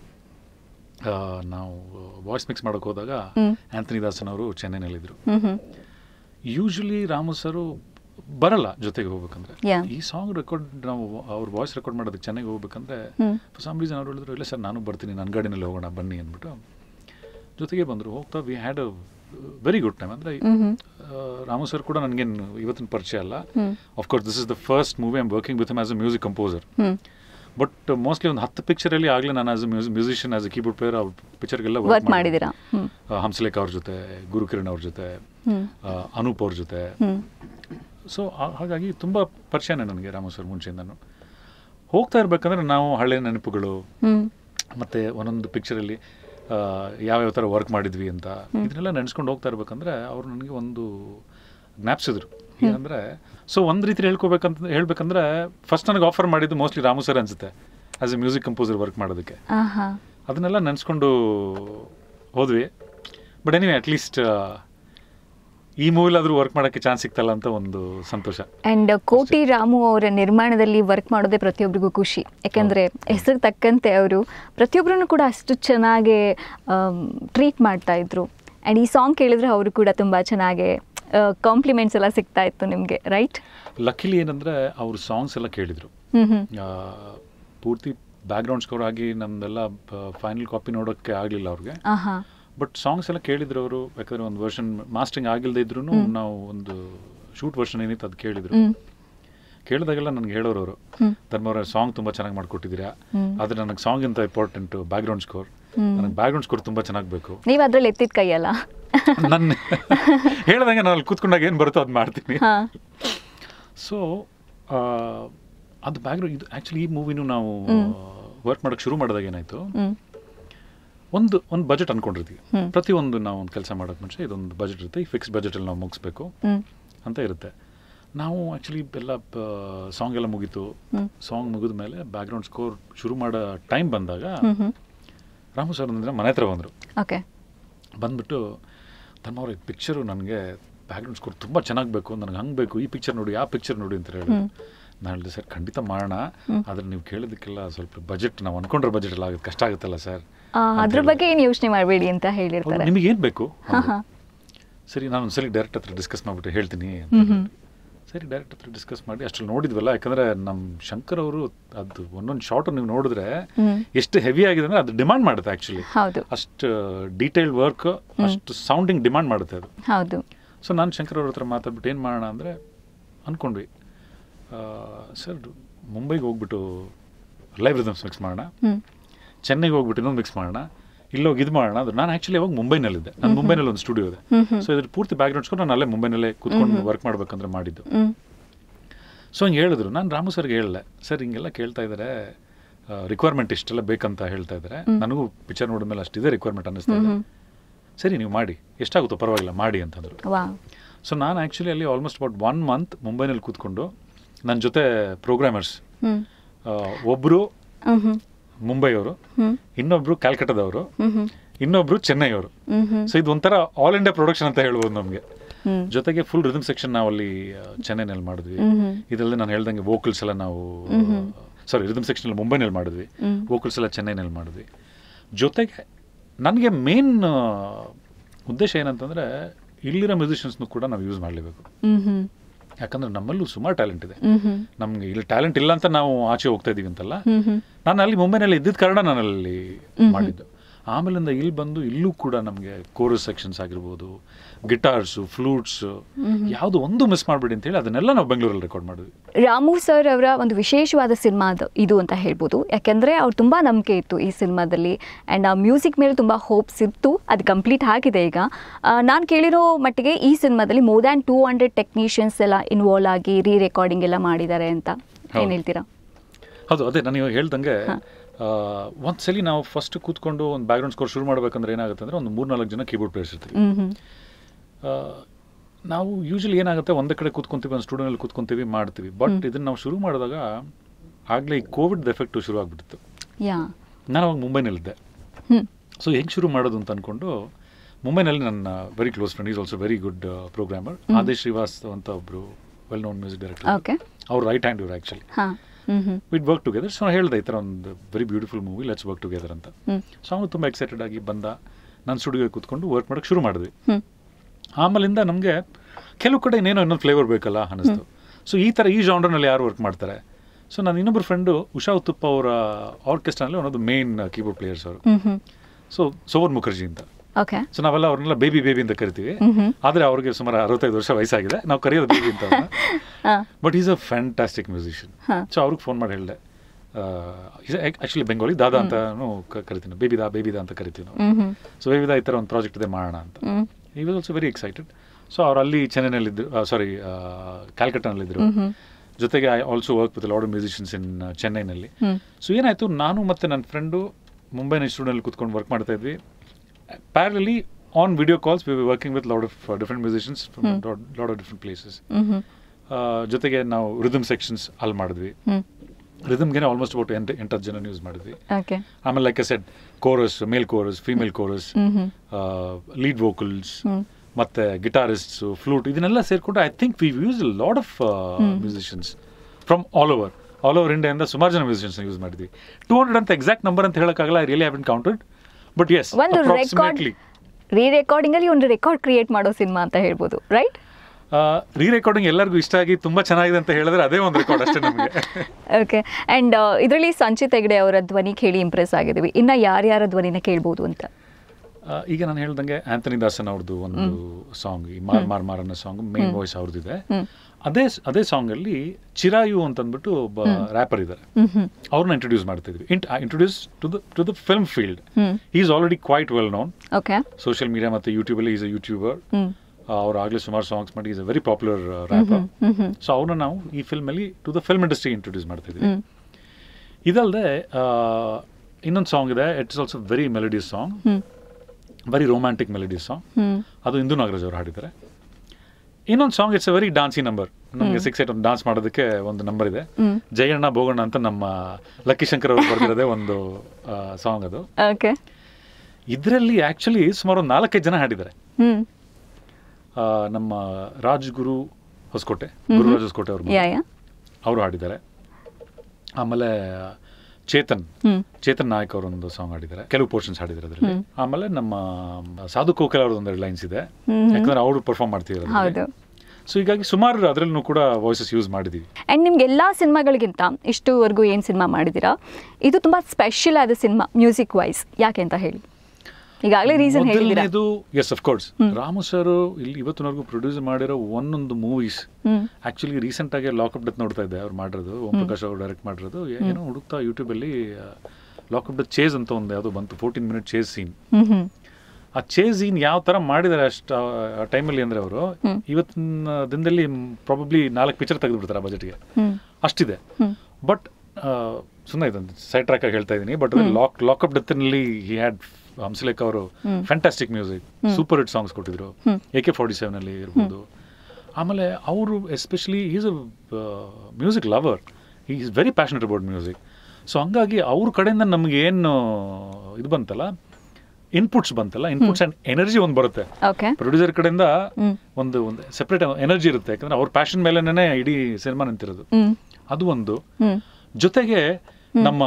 ನಾವು ವಾಯ್ಸ್ ಮಿಕ್ಸ್ ಮಾಡೋಕೆ ಹೋದಾಗ ಹ್ಮ್. ಆಂಥನಿ ದಾಸನ್ ಅವರು ಚೆನ್ನೈನಲ್ಲಿದ್ದರು ಹ್ಮ್ ಹ್ಮ್ ಯೂಶಲಿ ರಾಮು ಸರು ಬರಲ್ಲ ಜೊತೆಗೆ ಹೋಗ್ಬೇಕಂದ್ರೆ Yeah. ಈ ಸಾಂಗ್ ರೆಕಾರ್ಡ್ ನಾವು ಅವ್ರ ವಾಯ್ಸ್ ರೆಕಾರ್ಡ್ ಮಾಡೋದಕ್ಕೆ ಚೆನ್ನಾಗಿ ಹೋಗ್ಬೇಕಂದ್ರೆ ಹ್ಮ್. ಫಾರ್ ಸಮ್ ರೀಸನ್ ಅವ್ರು ಹೇಳಿದ್ರು ಇಲ್ಲ ಸರ್ ನಾನು ಬರ್ತೀನಿ ನನ್ನ ಗಾಡಿನಲ್ಲಿ ಹೋಗೋಣ ಬನ್ನಿ ಅಂದ್ಬಿಟ್ಟು ಜೊತೆಗೆ ಬಂದರು ಹೋಗ್ತಾ we had a very good time ಅಂದರೆ ಹ್ಮ್ ರಾಮು ಸರ್ ಕೂಡ ನನಗೇನು ಇವತ್ತಿನ ಪರಿಚಯ ಅಲ್ಲ hmm. Of course this is the first movie I'm working with as a music composer hmm but mostly ಒಂದು ಹತ್ತು ಪಿಕ್ಚರಲ್ಲಿ ಆಗಲೇ ನಾನು as a music musician as a keyboard player ಅವ್ರ ಪಿಕ್ಚರ್ಗೆಲ್ಲ ವರ್ಕ್ ಮಾಡಿದ್ದೀರಾ ಹ್ಮ್ ಹಂಸಲೇಖ ಅವ್ರ ಜೊತೆ ಗುರುಕಿರಣ್ ಅವ್ರ ಜೊತೆ ಹ್ಮ್ ಆ, ಅನೂಪ್ ಅವ್ರ ಜೊತೆ ಹ್ಮ್ ಸೊ ಹಾಗಾಗಿ ತುಂಬ ಪರಿಚಯನೇ ನನಗೆ ರಾಮು ಸರ್ ಮುಂಚೆಯಿಂದನು ಹೋಗ್ತಾ ಇರ್ಬೇಕಂದ್ರೆ ನಾವು ಹಳೆ ನೆನಪುಗಳು ಹ್ಮ್ ಮತ್ತು ಒಂದೊಂದು ಪಿಕ್ಚರಲ್ಲಿ ಯಾವ್ಯಾವ ಥರ ವರ್ಕ್ ಮಾಡಿದ್ವಿ ಅಂತ ಇದನ್ನೆಲ್ಲ ನೆನೆಸ್ಕೊಂಡು ಹೋಗ್ತಾ ಇರ್ಬೇಕಂದ್ರೆ ಅವರು ನನಗೆ ಒಂದು ಜ್ಞಾಪಿಸಿದ್ರು ಏನಂದರೆ ಸೊ ಒಂದು ರೀತಿ ಹೇಳ್ಕೋಬೇಕಂತ ಹೇಳ್ಬೇಕಂದ್ರೆ ಫಸ್ಟ್ ನನಗೆ ಆಫರ್ ಮಾಡಿದ್ದು ಮೋಸ್ಟ್ಲಿ ರಾಮು ಸರ್ ಅನಿಸುತ್ತೆ as a music composer work ಮಾಡೋದಕ್ಕೆ ಆಹಾ ಅದನ್ನೆಲ್ಲ ನೆನೆಸ್ಕೊಂಡು ಹೋದ್ವಿ ಬಟ್ ಎನಿವೆ ಅಟ್ಲೀಸ್ಟ್ ಈ ಮೂವಿಲಾದ್ರೂ ವರ್ಕ್ ಮಾಡೋಕ್ಕೆ ಚಾನ್ಸ್ ಸಿಕ್ತಲ್ಲ ಅಂತ ಒಂದು ಸಂತೋಷ ಆ್ಯಂಡ್ ಕೋಟಿ ರಾಮು ಅವರ ನಿರ್ಮಾಣದಲ್ಲಿ ವರ್ಕ್ ಮಾಡೋದೇ ಪ್ರತಿಯೊಬ್ಬರಿಗೂ ಖುಷಿ ಯಾಕೆಂದರೆ ಹೆಸರು ತಕ್ಕಂತೆ ಅವರು ಪ್ರತಿಯೊಬ್ಬರನ್ನು ಕೂಡ ಅಷ್ಟು ಚೆನ್ನಾಗಿ ಟ್ರೀಟ್ ಮಾಡ್ತಾ ಇದ್ರು ಆ್ಯಂಡ್ ಈ ಸಾಂಗ್ ಕೇಳಿದ್ರೆ ಅವರು ಕೂಡ ತುಂಬ ಚೆನ್ನಾಗಿ ಕಾಂಪ್ಲಿಮೆಂಟ್ಸ್ ಎಲ್ಲ ಸಿಗ್ತಾ ಇತ್ತು ನಿಮಗೆ ರೈಟ್ ಲಕ್ಕಿಲಿ ಏನಂದ್ರೆ ಅವ್ರ ಸಾಂಗ್ಸ್ ಎಲ್ಲ ಕೇಳಿದ್ರು ಹ್ಞೂ ಹ್ಞೂ ಆ, ಪೂರ್ತಿ ಬ್ಯಾಕ್ಗ್ರೌಂಡ್ ಸ್ಕೋರ್ ಆಗಿ ನಮ್ದೆಲ್ಲ ಫೈನಲ್ ಕಾಪಿ ನೋಡೋಕ್ಕೆ ಆಗಲಿಲ್ಲ ಅವ್ರಿಗೆ ಹಾಂ ಹಾಂ ಬಟ್ ಸಾಂಗ್ಸ್ ಎಲ್ಲ ಕೇಳಿದ್ರು ಅವರು ಯಾಕಂದ್ರೆ ಒಂದು ವರ್ಷನ್ ಮಾಸ್ಟರಿಂಗ್ ಆಗಿಲ್ಲದೆ ಇದ್ರು ನಾವು ಒಂದು ಶೂಟ್ ವರ್ಷನ್ ಏನಿತ್ತು ಅದು ಕೇಳಿದ್ರು ಹ್ಞೂ ಕೇಳಿದಾಗೆಲ್ಲ ನನಗೆ ಹೇಳೋರು ಅವರು ಹ್ಮ್. ಧರ್ಮವರ ಸಾಂಗ್ ತುಂಬ ಚೆನ್ನಾಗಿ ಮಾಡ್ಕೊಟ್ಟಿದ್ದೀರಾ ಹ್ಮ್. ಆದರೆ ನನಗೆ ಸಾಂಗ್ ಇಂತ ಇಂಪಾರ್ಟೆಂಟ್ ಬ್ಯಾಕ್ಗ್ರೌಂಡ್ ಸ್ಕೋರ್ ಹ್ಮ್. ನನಗೆ ಬ್ಯಾಕ್ಗ್ರೌಂಡ್ ಸ್ಕೋರ್ ತುಂಬ ಚೆನ್ನಾಗಿ ಬೇಕು ನೀವು ಅದ್ರಲ್ಲಿ ಎತ್ತಿದ ಕೈಯಲ್ಲ ನನ್ನ ಹೇಳ್ದಂಗೆ ನಾನು ಅಲ್ಲಿ ಕೂತ್ಕೊಂಡಾಗ ಏನು ಬರುತ್ತೋ ಅದು ಮಾಡ್ತೀನಿ ಹಾಂ ಸೊ ಅದು ಬ್ಯಾಕ್ಗ್ರೌಂಡ್ ಇದು ಆ್ಯಕ್ಚುಲಿ ಈ ಮೂವಿನೂ ನಾವು ವರ್ಕ್ ಮಾಡೋಕ್ಕೆ ಶುರು ಮಾಡಿದಾಗ ಏನಾಯಿತು ಹ್ಞೂ ಒಂದು ಒಂದು ಬಜೆಟ್ ಅನ್ಕೊಂಡಿರ್ತೀವಿ ಹ್ಮ್. ಪ್ರತಿಯೊಂದು ನಾವು ಒಂದು ಕೆಲಸ ಮಾಡೋಕ್ಕೆ ಮುಂಚೆ ಇದೊಂದು ಬಜೆಟ್ ಇರುತ್ತೆ ಈ ಫಿಕ್ಸ್ ಬಜೆಟಲ್ಲಿ ನಾವು ಮುಗಿಸ್ಬೇಕು ಹ್ಞೂ ಅಂತ ಇರುತ್ತೆ ನಾವು ಆ್ಯಕ್ಚುಲಿ ಎಲ್ಲ ಸಾಂಗ್ ಎಲ್ಲ ಮುಗೀತು ಹ್ಮ್. ಸಾಂಗ್ ಮುಗಿದ ಮೇಲೆ ಬ್ಯಾಕ್ಗ್ರೌಂಡ್ ಸ್ಕೋರ್ ಶುರು ಮಾಡೋ ಟೈಮ್ ಬಂದಾಗ ಹ್ಞೂ ಹ್ಞೂ ರಾಮು ಸರ್ ಅಂದ್ರೆ ಮನೆ ಹತ್ರ ಬಂದರು ಓಕೆ ಬಂದ್ಬಿಟ್ಟು ತಮ್ಮವ್ರ ಈ ಪಿಕ್ಚರು ನನಗೆ ಬ್ಯಾಕ್ಗ್ರೌಂಡ್ ಸ್ಕೋರ್ ತುಂಬ ಚೆನ್ನಾಗಿ ಬೇಕು ನನಗೆ ಹಂಗೆ ಬೇಕು ಈ ಪಿಕ್ಚರ್ ನೋಡಿ ಆ ಪಿಕ್ಚರ್ ನೋಡಿ ಅಂತ ಹೇಳಿ ಹ್ಮ್. ನಾನು ಹೇಳಿದೆ ಸರ್ ಖಂಡಿತ ಮಾಡೋಣ ಹ್ಮ್. ಆದರೆ ನೀವು ಕೇಳಿದ್ದಕ್ಕೆಲ್ಲ ಸ್ವಲ್ಪ ಬಜೆಟ್ ನಾವು ಅನ್ಕೊಂಡ್ರೆ ಬಜೆಟ್ ಎಲ್ಲ ಆಗುತ್ತೆ ಕಷ್ಟ ಆಗುತ್ತಲ್ಲ ಸರ್ ಅದ್ರ ಬಗ್ಗೆ ಏನು ಯೋಚನೆ ಮಾಡಬೇಡಿ ಅಂತ ಹೇಳಿರ್ತಾರೆ ನಿಮಗೆ ಏನು ಬೇಕು ಹಾಂ ಹಾಂ ಸರಿ ನಾನು ಒಂದ್ಸಲಿ ಡೈರೆಕ್ಟ್ ಹತ್ರ ಡಿಸ್ಕಸ್ ಮಾಡಿಬಿಟ್ಟು ಹೇಳ್ತೀನಿ ಅಂತ ಹ್ಮ್ ಹ್ಮ್. ಹೇಳಿದ್ರು. ಸರಿ ಡೈರೆಕ್ಟ್ ಹತ್ರ ಡಿಸ್ಕಸ್ ಮಾಡಿ ಅಷ್ಟ್ರಲ್ಲಿ ನೋಡಿದ್ವಲ್ಲ ಯಾಕಂದ್ರೆ ನಮ್ಮ ಶಂಕರ್ ಅವರು ಅದು ಒಂದೊಂದು ಶಾರ್ಟ್ ನೀವು ನೋಡಿದ್ರೆ ಹ್ಮ್. ಎಷ್ಟು ಹೆವಿ ಆಗಿದೆ ಅಂದ್ರೆ ಅದು ಡಿಮಾಂಡ್ ಮಾಡುತ್ತೆ ಆ್ಯಕ್ಚುಲಿ ಹೌದು ಅಷ್ಟು ಡೀಟೇಲ್ಡ್ ವರ್ಕ್ ಅಷ್ಟು ಸೌಂಡಿಂಗ್ ಡಿಮಾಂಡ್ ಮಾಡುತ್ತೆ ಅದು ಹೌದು ಸೊ ನಾನು ಶಂಕರ್ ಅವ್ರ ಹತ್ರ ಮಾತಾಡ್ಬಿಟ್ಟು ಏನು ಮಾಡೋಣ ಅಂದರೆ ಅಂದ್ಕೊಂಡ್ವಿ ಸರ್ ಮುಂಬೈಗೆ ಹೋಗ್ಬಿಟ್ಟು ಲೈವ್ ರಿದಮ್ಸ್ ಮಿಕ್ಸ್ ಮಾಡೋಣ ಹ್ಞೂ ಚೆನ್ನೈಗೆ ಹೋಗ್ಬಿಟ್ಟು ಇನ್ನೊಂದು ಮಿಕ್ಸ್ ಮಾಡೋಣ ಇಲ್ಲೋಗಿ ಇದು ಮಾಡೋಣ ಅದು ನಾನು ಆ್ಯಕ್ಚುಲಿ ಅವಾಗ ಮುಂಬೈನಲ್ಲಿದ್ದೆ ನಾನು ಮುಂಬೈನಲ್ಲಿ ಒಂದು ಸ್ಟುಡಿಯೋ ಇದೆ ಹ್ಮ್ ಹ್ಮ್. ಸೊ ಇದ್ರ ಪೂರ್ತಿ ಬ್ಯಾಕ್ಗ್ರೌಂಡ್ಸ್ಗೂ ನಾನು ಅಲ್ಲೇ ಮುಂಬೈನಲ್ಲೇ ಕೂತ್ಕೊಂಡು ವರ್ಕ್ ಮಾಡ್ಬೇಕಂದ್ರೆ ಮಾಡಿದ್ದು ಹ್ಞೂ ಸೊ ಹಂಗೆ ಹೇಳಿದ್ರು ನಾನು ರಾಮು ಸರ್ಗೆ ಹೇಳಿದೆ ಸರ್ ಹಿಂಗೆಲ್ಲ ಕೇಳ್ತಾ ಇದ್ದಾರೆ ರಿಕ್ವೈರ್ಮೆಂಟ್ ಇಷ್ಟೆಲ್ಲ ಬೇಕಂತ ಹೇಳ್ತಾ ಇದ್ದಾರೆ ನನಗೂ ಪಿಕ್ಚರ್ ನೋಡಿದ್ಮೇಲೆ ಅಷ್ಟಿದೆ ರಿಕ್ವೈರ್ಮೆಂಟ್ ಅನ್ನಿಸ್ತಾ ಇದೆ ಹ್ಮ್. ಸರಿ ನೀವು ಮಾಡಿ ಎಷ್ಟಾಗುತ್ತೋ ಪರವಾಗಿಲ್ಲ ಮಾಡಿ ಅಂತಂದರು ವಾ ಸೊ ನಾನು ಆ್ಯಕ್ಚುಲಿ ಅಲ್ಲಿ ಆಲ್ಮೋಸ್ಟ್ ಅಬೌಟ್ ಒನ್ ಮಂತ್ ಮುಂಬೈನಲ್ಲಿ ಕೂತ್ಕೊಂಡು ನನ್ನ ಜೊತೆ ಪ್ರೋಗ್ರಾಮರ್ಸ್ ಹ್ಞೂ ಒಬ್ಬರು ಹ್ಞೂ ಹ್ಞೂ ಮುಂಬೈಯವರು ಹ್ಞೂ ಇನ್ನೊಬ್ರು ಕ್ಯಾಲ್ಕಟಾದವರು ಹ್ಞೂ ಹ್ಞೂ ಇನ್ನೊಬ್ರು ಚೆನ್ನೈಯವರು ಹ್ಞೂ ಹ್ಞೂ ಸೊ ಇದು ಒಂಥರ ಆಲ್ ಇಂಡಿಯಾ ಪ್ರೊಡಕ್ಷನ್ ಅಂತ ಹೇಳ್ಬೋದು ನಮಗೆ ಹ್ಞೂ ಜೊತೆಗೆ ಫುಲ್ ರಿದಮ್ ಸೆಕ್ಷನ್ ನಾವು ಅಲ್ಲಿ ಆ, ಚೆನ್ನೈನಲ್ಲಿ ಮಾಡಿದ್ವಿ ಹ್ಮ್ ಹ್ಮ್. ಇದಲ್ಲದೆ ನಾನು ಹೇಳ್ದಂಗೆ ವೋಕಲ್ಸ್ ಎಲ್ಲ ನಾವು ಸಾರಿ ರಿದಮ್ ಸೆಕ್ಷನ್ ಮುಂಬೈನಲ್ಲಿ ಮಾಡಿದ್ವಿ ಹ್ಮ್. ವೋಕಲ್ಸ್ ಎಲ್ಲ ಚೆನ್ನೈನಲ್ಲಿ ಮಾಡಿದ್ವಿ ಜೊತೆಗೆ ನನಗೆ ಮೇನ್ ಉದ್ದೇಶ ಏನಂತಂದ್ರೆ ಇಲ್ಲಿರೋ ಮ್ಯೂಸಿಷಿಯನ್ಸ್ನು ಕೂಡ ನಾವು ಯೂಸ್ ಮಾಡಲೇಬೇಕು ಹ್ಞೂ ಹ್ಞೂ ಯಾಕಂದ್ರೆ ನಮ್ಮಲ್ಲೂ ಸುಮಾರು ಟ್ಯಾಲೆಂಟ್ ಇದೆ ಹ್ಞೂ ಹ್ಞೂ ನಮ್ಗೆ ಇಲ್ಲಿ ಟ್ಯಾಲೆಂಟ್ ಇಲ್ಲ ಅಂತ ನಾವು ಆಚೆ ಹೋಗ್ತಾ ಇದೀವಿ ಅಂತಲ್ಲ ಹ್ಞೂ ಹ್ಞೂ ನಾನು ಅಲ್ಲಿ ಮುಂಬೈನಲ್ಲಿ ಇದ್ದಿದ್ದ ಕಾರಣ ನಾನು ಅಲ್ಲಿ ಮಾಡಿದ್ದು ಆಮೇಲಿಂದ ಇಲ್ಲಿ ಬಂದು ಇಲ್ಲೂ ಕೂಡ ನಮಗೆ ಕೋರಸ್ ಸೆಕ್ಷನ್ಸ್ ಆಗಿರ್ಬೋದು ಗಿಟಾರ್ಸು ಫ್ಲೂಟ್ಸು ಯಾವುದು ಒಂದು ಮಿಸ್ ಮಾಡಬೇಡಿ ಅಂತ ಹೇಳಿ ಅದನ್ನೆಲ್ಲ ನಾವು ಬೆಂಗಳೂರಲ್ಲಿ ರೆಕಾರ್ಡ್ ಮಾಡಿದ್ವಿ ರಾಮು ಸರ್ ಅವರ ಒಂದು ವಿಶೇಷವಾದ ಸಿನಿಮಾ ಅದು ಇದು ಅಂತ ಹೇಳ್ಬೋದು ಯಾಕೆಂದರೆ ಅವ್ರು ತುಂಬ ನಂಬಿಕೆ ಇತ್ತು ಈ ಸಿನಿಮಾದಲ್ಲಿ ಆ್ಯಂಡ್ ಆ ಮ್ಯೂಸಿಕ್ ಮೇಲೆ ತುಂಬ ಹೋಪ್ಸ್ ಇತ್ತು ಅದು ಕಂಪ್ಲೀಟ್ ಆಗಿದೆ ಈಗ ನಾನು ಕೇಳಿರೋ ಮಟ್ಟಿಗೆ ಈ ಸಿನಿಮಾದಲ್ಲಿ more than two hundred technicians ಎಲ್ಲ ಇನ್ವಾಲ್ವ್ ಆಗಿ ರೀ ರೆಕಾರ್ಡಿಂಗ್ ಎಲ್ಲ ಮಾಡಿದ್ದಾರೆ ಅಂತ ಹೌದು. ಏನು ಹೇಳ್ತೀರಾ ಹೌದು ಅದೇ ನಾನು ಇವಾಗ ಹೇಳ್ದಂಗೆ ಒಂದ್ಸಲಿ ನಾವು ಫಸ್ಟ್ ಕೂತ್ಕೊಂಡು ಒಂದು ಬ್ಯಾಕ್ಗ್ರೌಂಡ್ ಸ್ಕೋರ್ ಶುರು ಮಾಡ್ಬೇಕಂದ್ರೆ ಏನಾಗುತ್ತೆ ಅಂದ್ರೆ ಒಂದು ಮೂರ್ನಾಲ್ಕು ಜನ ಕೀಬೋರ್ಡ್ ಪ್ಲೇಯರ್ಸ್ ಇರ್ತೀವಿ ಹ್ಞೂ ಹ್ಞೂ ಆ, ನಾವು ಯೂಶಲಿ ಏನಾಗುತ್ತೆ ಒಂದೇ ಕಡೆ ಕೂತ್ಕೊಂತೀವಿ ಒಂದು ಸ್ಟುಡಿಯೋನಲ್ಲಿ ಕೂತ್ಕೊಂತೀವಿ ಮಾಡ್ತೀವಿ ಬಟ್ ಇದನ್ನ ನಾವು ಶುರು ಮಾಡಿದಾಗ ಆಗಲೇ ಈ ಕೋವಿಡ್ ಎಫೆಕ್ಟು ಶುರು ಆಗ್ಬಿಟ್ಟಿತ್ತು ಯಾ ನಾನು ಅವಾಗ ಮುಂಬೈನಲ್ಲಿದ್ದೆ ಹ್ಞೂ ಸೊ ಹೆಂಗೆ ಶುರು ಮಾಡೋದು ಅಂತ ಅಂದ್ಕೊಂಡು ಮುಂಬೈನಲ್ಲಿ ನನ್ನ very close friend is also very good programmer Adesh Shrivas ಅಂತ ಒಬ್ಬರು well known music director okay ಅವ್ರು ರೈಟ್ ಹ್ಯಾಂಡ್ ಇವ್ರು ಆ್ಯಕ್ಚುಲಿ ಹಾಂ ಹ್ಞೂ ಹ್ಞೂ ವಿಟ್ ವರ್ಕ್ ಟುಗೆದರ್ ಸೊ ನಾನು ಹೇಳಿದೆ ಈ ಥರ ಒಂದು very beautiful movie let's work together ಅಂತ ಹ್ಞೂ ಸೊ ಅವನು ತುಂಬ ಎಕ್ಸೈಟೆಡ್ ಆಗಿ ಬಂದ ನನ್ನ ಸ್ಟುಡಿಯೋಗೆ ಕೂತ್ಕೊಂಡು ವರ್ಕ್ ಮಾಡೋಕ್ಕೆ ಶುರು ಮಾಡಿದ್ವಿ ಹ್ಞೂ ಆಮೇಲಿಂದ ನಮಗೆ ಕೆಲವು ಕಡೆ ಇನ್ನೇನೋ ಇನ್ನೊಂದು ಫ್ಲೇವರ್ ಬೇಕಲ್ಲ ಅನ್ನಿಸ್ತು ಸೊ ಈ ಥರ ಈ ಜಾನ್ರನಲ್ಲಿ ಯಾರು ವರ್ಕ್ ಮಾಡ್ತಾರೆ ಸೊ ನಾನು ಇನ್ನೊಬ್ಬರು ಫ್ರೆಂಡು ಉಷಾ ಉತ್ತಪ್ಪ ಅವರ ಆರ್ಕೆಸ್ಟ್ರಾನಲ್ಲಿ ಒಂದು ಮೇನ್ ಕೀಬೋರ್ಡ್ ಪ್ಲೇಯರ್ಸ್ ಅವರು ಹ್ಞೂ ಹ್ಞೂ ಸೊ ಸೋವನ್ ಮುಖರ್ಜಿ ಅಂತ ಓಕೆ ಸೊ ನಾವೆಲ್ಲ ಅವ್ರನ್ನೆಲ್ಲ ಬೇಬಿ ಬೇಬಿ ಅಂತ ಕರಿತೀವಿ ಹ್ಞೂ ಹ್ಞೂ ಆದರೆ ಅವ್ರಿಗೆ ಸುಮಾರು ಅರವತ್ತೈದು ವರ್ಷ ವಯಸ್ಸಾಗಿದೆ ನಾವು ಕರೆಯೋದು ಬೇಬಿ ಅಂತ ಹಾಂ but is a fantastic musician ಹಾಂ ಸೊ ಅವ್ರಿಗೆ ಫೋನ್ ಮಾಡಿ ಹೇಳಿದೆ ಆ್ಯಕ್ಚುಲಿ ಬೆಂಗಾಲಿ ದಾದಾ ಅಂತಾನು ಕ- ಕರಿತೀನಿ ಬೇಬಿದಾ ಬೇಬಿದಾ ಅಂತ ಕರಿತೀವಿ ನಾವು ಹ್ಞೂ ಹ್ಞೂ ಸೊ ಬೇಬಿದಾ ಈ ಥರ ಒಂದು ಪ್ರಾಜೆಕ್ಟ್ ಇದೆ ಮಾಡೋಣ ಅಂತ ಹ್ಞೂ ಈ was also very excited so ಅವ್ರು ಅಲ್ಲಿ ಚೆನ್ನೈನಲ್ಲಿದ್ದರು ಸಾರಿ ಕ್ಯಾಲ್ಕಟಾನಲ್ಲಿದ್ದರು ಹ್ಞೂ ಹ್ಞೂ ಜೊತೆಗೆ I also work with lot musicians in ಚೆನ್ನೈನಲ್ಲಿ ಹ್ಞೂ ಸೊ ಏನಾಯಿತು ನಾನು ಮತ್ತು ನನ್ನ ಫ್ರೆಂಡು ಮುಂಬೈನ ಸ್ಟುಡಿಯೋನಲ್ಲಿ ಕೂತ್ಕೊಂಡು ವರ್ಕ್ ಮಾಡ್ತಾ ಇದ್ವಿ parallelly on video calls we working with lot of different musicians lot of different places ಹ್ಞೂ ಹ್ಞೂ ಜೊತೆಗೆ ನಾವು ರಿದಮ್ ಸೆಕ್ಷನ್ಸ್ ಅಲ್ಲಿ ಮಾಡಿದ್ವಿ ಹ್ಞೂ ರಿದಮ್ಗೆ ಆಲ್ಮೋಸ್ಟ್ ಅಬೌಟ್ ಎಂಟು ಎಂಟತ್ತು ಜನ ಯೂಸ್ ಮಾಡಿದ್ವಿ ಓಕೆ ಆಮೇಲೆ like a said chorus male chorus female chorus ಹ್ಞೂ ಹ್ಞೂ ಲೀಡ್ ವೋಕಲ್ಸ್ ಹ್ಞೂ ಮತ್ತೆ ಗಿಟಾರಿಸ್ಟ್ಸ್ ಫ್ಲೂಟ್ ಇದನ್ನೆಲ್ಲ ಸೇರ್ಕೊಂಡು I think we use lot of musicians from all over all over ಇಂಡಿಯಾದಿಂದ ಸುಮಾರು ಜನ ಮ್ಯೂಸಿಷಿಯನ್ಸ್ ಯೂಸ್ ಮಾಡಿದ್ವಿ ಟೂ ಹಂಡ್ರೆಡ್ ಅಂತ ಎಕ್ಸಾಕ್ಟ್ ನಂಬರ್ ಅಂತ ಹೇಳೋಕ್ಕಾಗಲ್ಲ I really have counted but yes ಒಂದು ರೆಕಾರ್ಡ್ ಅಪ್ರಾಕ್ಸಿಮೇಟ್ಲಿ ರೀ ರೆಕಾರ್ಡಿಂಗ್ ಅಲ್ಲಿ ಒಂದು ರೆಕಾರ್ಡ್ ಕ್ರಿಯೇಟ್ ಮಾಡೋ ಸಿನಿಮಾ ಅಂತ ಹೇಳ್ಬೋದು ರೈಟ್ ರೀ ರೆಕಾರ್ಡಿಂಗ್ ಎಲ್ಲರಿಗೂ ಇಷ್ಟ ಆಗಿ ತುಂಬಾ ಚೆನ್ನಾಗಿದೆ ಅಂತ ಹೇಳಿದ್ರೆ ಅದೇ ಒಂದು ರೆಕಾರ್ಡ್ ಅಷ್ಟೇ ನಮಗೆ ಓಕೆ ಆ್ಯಂಡ್ ಇದರಲ್ಲಿ ಸಂಚಿತ್ ಹೆಗ್ಡೆ ಅವರ ಧ್ವನಿ ಕೇಳಿ ಇಂಪ್ರೆಸ್ ಆಗಿದ್ದೀವಿ ಇನ್ನು ಯಾರ್ಯಾರ ಧ್ವನಿನ ಕೇಳ್ಬೋದು ಅಂತ ಆ, ಈಗ ನಾನು ಹೇಳ್ದಂಗೆ ಆಂಥನಿ ದಾಸನ್ ಅವ್ರದ್ದು ಒಂದು ಸಾಂಗ್ ಈ ಮಾರ್ ಮಾರ್ ಮಾರ್ ಅನ್ನೋ ಸಾಂಗ್ ಮೇನ್ ವಾಯ್ಸ್ ಅವ್ರದ್ದಿದೆ ಅದೇ ಅದೇ ಸಾಂಗ್ ಅಲ್ಲಿ ಚಿರಾಯು ಅಂತ ಅಂದ್ಬಿಟ್ಟು ಒಬ್ಬ ರ್ಯಾಪರ್ ಇದ್ದಾರೆ ಅವ್ರನ್ನ ಇಂಟ್ರೊಡ್ಯೂಸ್ ಮಾಡ್ತಿದ್ವಿ introduce to the to the film field is already quite well known okay social media ಮತ್ತು ಯೂಟ್ಯೂಬಲ್ಲಿ ಈಸ್ ಅ ಯೂಟ್ಯೂಬರ್ ಹ್ಞೂ ಅವ್ರು ಆಗಲೇ ಸುಮಾರು ಸಾಂಗ್ಸ್ ಮಾಡಿ is a very popular rapper so ಅವ್ರನ್ನ ನಾವು ಈ ಫಿಲ್ಮಲ್ಲಿ to the film industry introduce ಮಾಡ್ತಿದ್ವಿ ಇದಲ್ಲದೆ ಇನ್ನೊಂದು ಸಾಂಗ್ ಇದೆ it's also very melodious song ಹ್ಞೂ ವೆರಿ ರೊಮ್ಯಾಂಟಿಕ್ ಮೆಲಡಿಯಸ್ ಸಾಂಗ್ ಹ್ಞೂ ಅದು ಇಂದು ನಾಗರಾಜ್ ಅವರು ಹಾಡಿದ್ದಾರೆ ಇನ್ನೊಂದು song it's a very dancy number ನಮಗೆ ಸಿಕ್ಸ್ ಏಟ್ ಒಂದು ಡಾನ್ಸ್ ಮಾಡೋದಕ್ಕೆ ಒಂದು ನಂಬರ್ ಇದೆ ಹ್ಮ್. ಜಯಣ್ಣ ಬೋಗಣ್ಣ ಅಂತ ನಮ್ಮ ಲಕ್ಕಿ ಶಂಕರ್ ಅವರು ಬರೆದಿರೋದೇ ಒಂದು ಸಾಂಗ್ ಅದು ಓಕೆ ಇದರಲ್ಲಿ ಆ್ಯಕ್ಚುಲಿ ಸುಮಾರು ಒಂದು ನಾಲ್ಕೈದು ಜನ ಹಾಡಿದ್ದಾರೆ ಹ್ಞೂ ಆ, ನಮ್ಮ ರಾಜ್ಗುರು ಹೊಸಕೋಟೆ ಗುರುರಾಜ್ ಹೊಸಕೋಟೆ ಅವರು ಯಾ ಯಾ ಅವರು ಹಾಡಿದ್ದಾರೆ ಆಮೇಲೆ ಚೇತನ್ ಹ್ಞೂ ಚೇತನ್ ನಾಯಕ್ ಅವರೊಂದು ಸಾಂಗ್ ಹಾಡಿದ್ದಾರೆ ಕೆಲವು ಪೋರ್ಷನ್ಸ್ ಹಾಡಿದ್ದಾರೆ ಅದರಲ್ಲಿ ಆಮೇಲೆ ನಮ್ಮ ಸಾಧು ಕೋಕಿಲ ಅವ್ರದ್ದು ಒಂದೆರಡು ಲೈನ್ಸ್ ಇದೆ ಯಾಕಂದ್ರೆ ಅವರು ಪರ್ಫಾರ್ಮ್ ಮಾಡ್ತಿದ್ದಾರೆ ಹೌದು ಸೊ ಹೀಗಾಗಿ ಸುಮಾರು ಅದರಲ್ಲೂ ಕೂಡ ವಾಯ್ಸಸ್ ಯೂಸ್ ಮಾಡಿದ್ದೀವಿ ಆ್ಯಂಡ್ ನಿಮ್ಗೆ ಎಲ್ಲ ಸಿನಿಮಾಗಳಿಗಿಂತ ಇಷ್ಟುವರೆಗೂ ಏನು ಸಿನಿಮಾ ಮಾಡಿದ್ದೀರಾ ಇದು ತುಂಬ ಸ್ಪೆಷಲ್ ಆದ ಸಿನಿಮಾ ಮ್ಯೂಸಿಕ್ ವೈಸ್ ಯಾಕೆ ಅಂತ ಹೇಳಿ ಈಗಾಗಲೇ ರೀಸನ್ ಹೇಳಿದ್ದೀರಾ ಮೊದಲನೇದು yes of course Ramu sir ಇಲ್ಲಿ ಇವತ್ತಿನವರೆಗೂ ಪ್ರೊಡ್ಯೂಸ್ ಮಾಡಿರೋ ಒಂದೊಂದು ಮೂವೀಸ್ ಹ್ಞೂ ಆಕ್ಚುಲಿ ರೀಸೆಂಟ್ ಆಗಿ ಲಾಕಪ್ ಡೆತ್ ನೋಡ್ತಾ ಇದ್ದೆ ಅವ್ರು ಮಾಡಿರೋದು ಓಂ ಪ್ರಕಾಶ್ ಅವರು ಡೈರೆಕ್ಟ್ ಮಾಡಿರೋದು ಏನೋ ಹುಡುಕ್ತಾ ಯೂಟ್ಯೂಬಲ್ಲಿ ಲಾಕಪ್ ಡೆತ್ ಚೇಸ್ ಅಂತ ಒಂದು ಯಾವುದೋ ಬಂತು ಫೋರ್ಟೀನ್ ಮಿನಿಟ್ ಚೇಸ್ ಸೀನ್ ಹ್ಞೂ ಹ್ಞೂ ಆ ಚೇಸ್ ಸೀನ್ ಯಾವ ಥರ ಮಾಡಿದ್ದಾರೆ ಅಷ್ಟು ಆ ಟೈಮಲ್ಲಿ ಅಂದರೆ ಅವರು ಇವತ್ತಿನ ದಿನದಲ್ಲಿ ಪ್ರಾಬಬ್ಲಿ ನಾಲ್ಕು ಪಿಕ್ಚರ್ ತೆಗೆದು ಬಿಡ್ತಾರೆ ಆ ಬಜೆಟ್ಗೆ ಹ್ಞೂ ಅಷ್ಟಿದೆ ಹ್ಞೂ ಬಟ್ ಸುಮ್ಮನೆ ಇದೊಂದು ಸೈಡ್ ಟ್ರ್ಯಾಕ್ ಆಗಿ ಹೇಳ್ತಾ ಇದ್ದೀನಿ ಬಟ್ ಲಾಕ್ ಲಾಕಪ್ ಡೆತ್ನಲ್ಲಿ ಹಿ ಹ್ಯಾಡ್ ಹಂಸಲೇಖ ಅವರು fantastic music super hit songs ಕೊಟ್ಟಿದ್ರು ಎ ಕೆ ಫಾರ್ಟಿ ಸೆವೆನಲ್ಲಿ ಇರ್ಬೋದು ಆಮೇಲೆ ಅವರು especially is a music lover ಈ is very passionate about music so ಹಂಗಾಗಿ ಅವ್ರ ಕಡೆಯಿಂದ ನಮ್ಗೆ ಏನು ಇದು ಬಂತಲ್ಲ ಇನ್ಪುಟ್ಸ್ ಬಂತಲ್ಲ ಇನ್ಪುಟ್ಸ್ ಆ್ಯಂಡ್ ಎನರ್ಜಿ ಒಂದು ಬರುತ್ತೆ ಓಕೆ ಪ್ರೊಡ್ಯೂಸರ್ ಕಡೆಯಿಂದ ಹ್ಮ್. ಒಂದು ಒಂದು ಸೆಪ್ರೇಟ್ ಎನರ್ಜಿ ಇರುತ್ತೆ ಯಾಕಂದ್ರೆ ಅವ್ರ ಪ್ಯಾಷನ್ ಮೇಲೆನೇ ಇಡೀ ಸಿನಿಮಾ ನಿಂತಿರೋದು ಹ್ಞೂ ಅದು ಒಂದು ಹ್ಞೂ ಜೊತೆಗೆ ನಮ್ಮ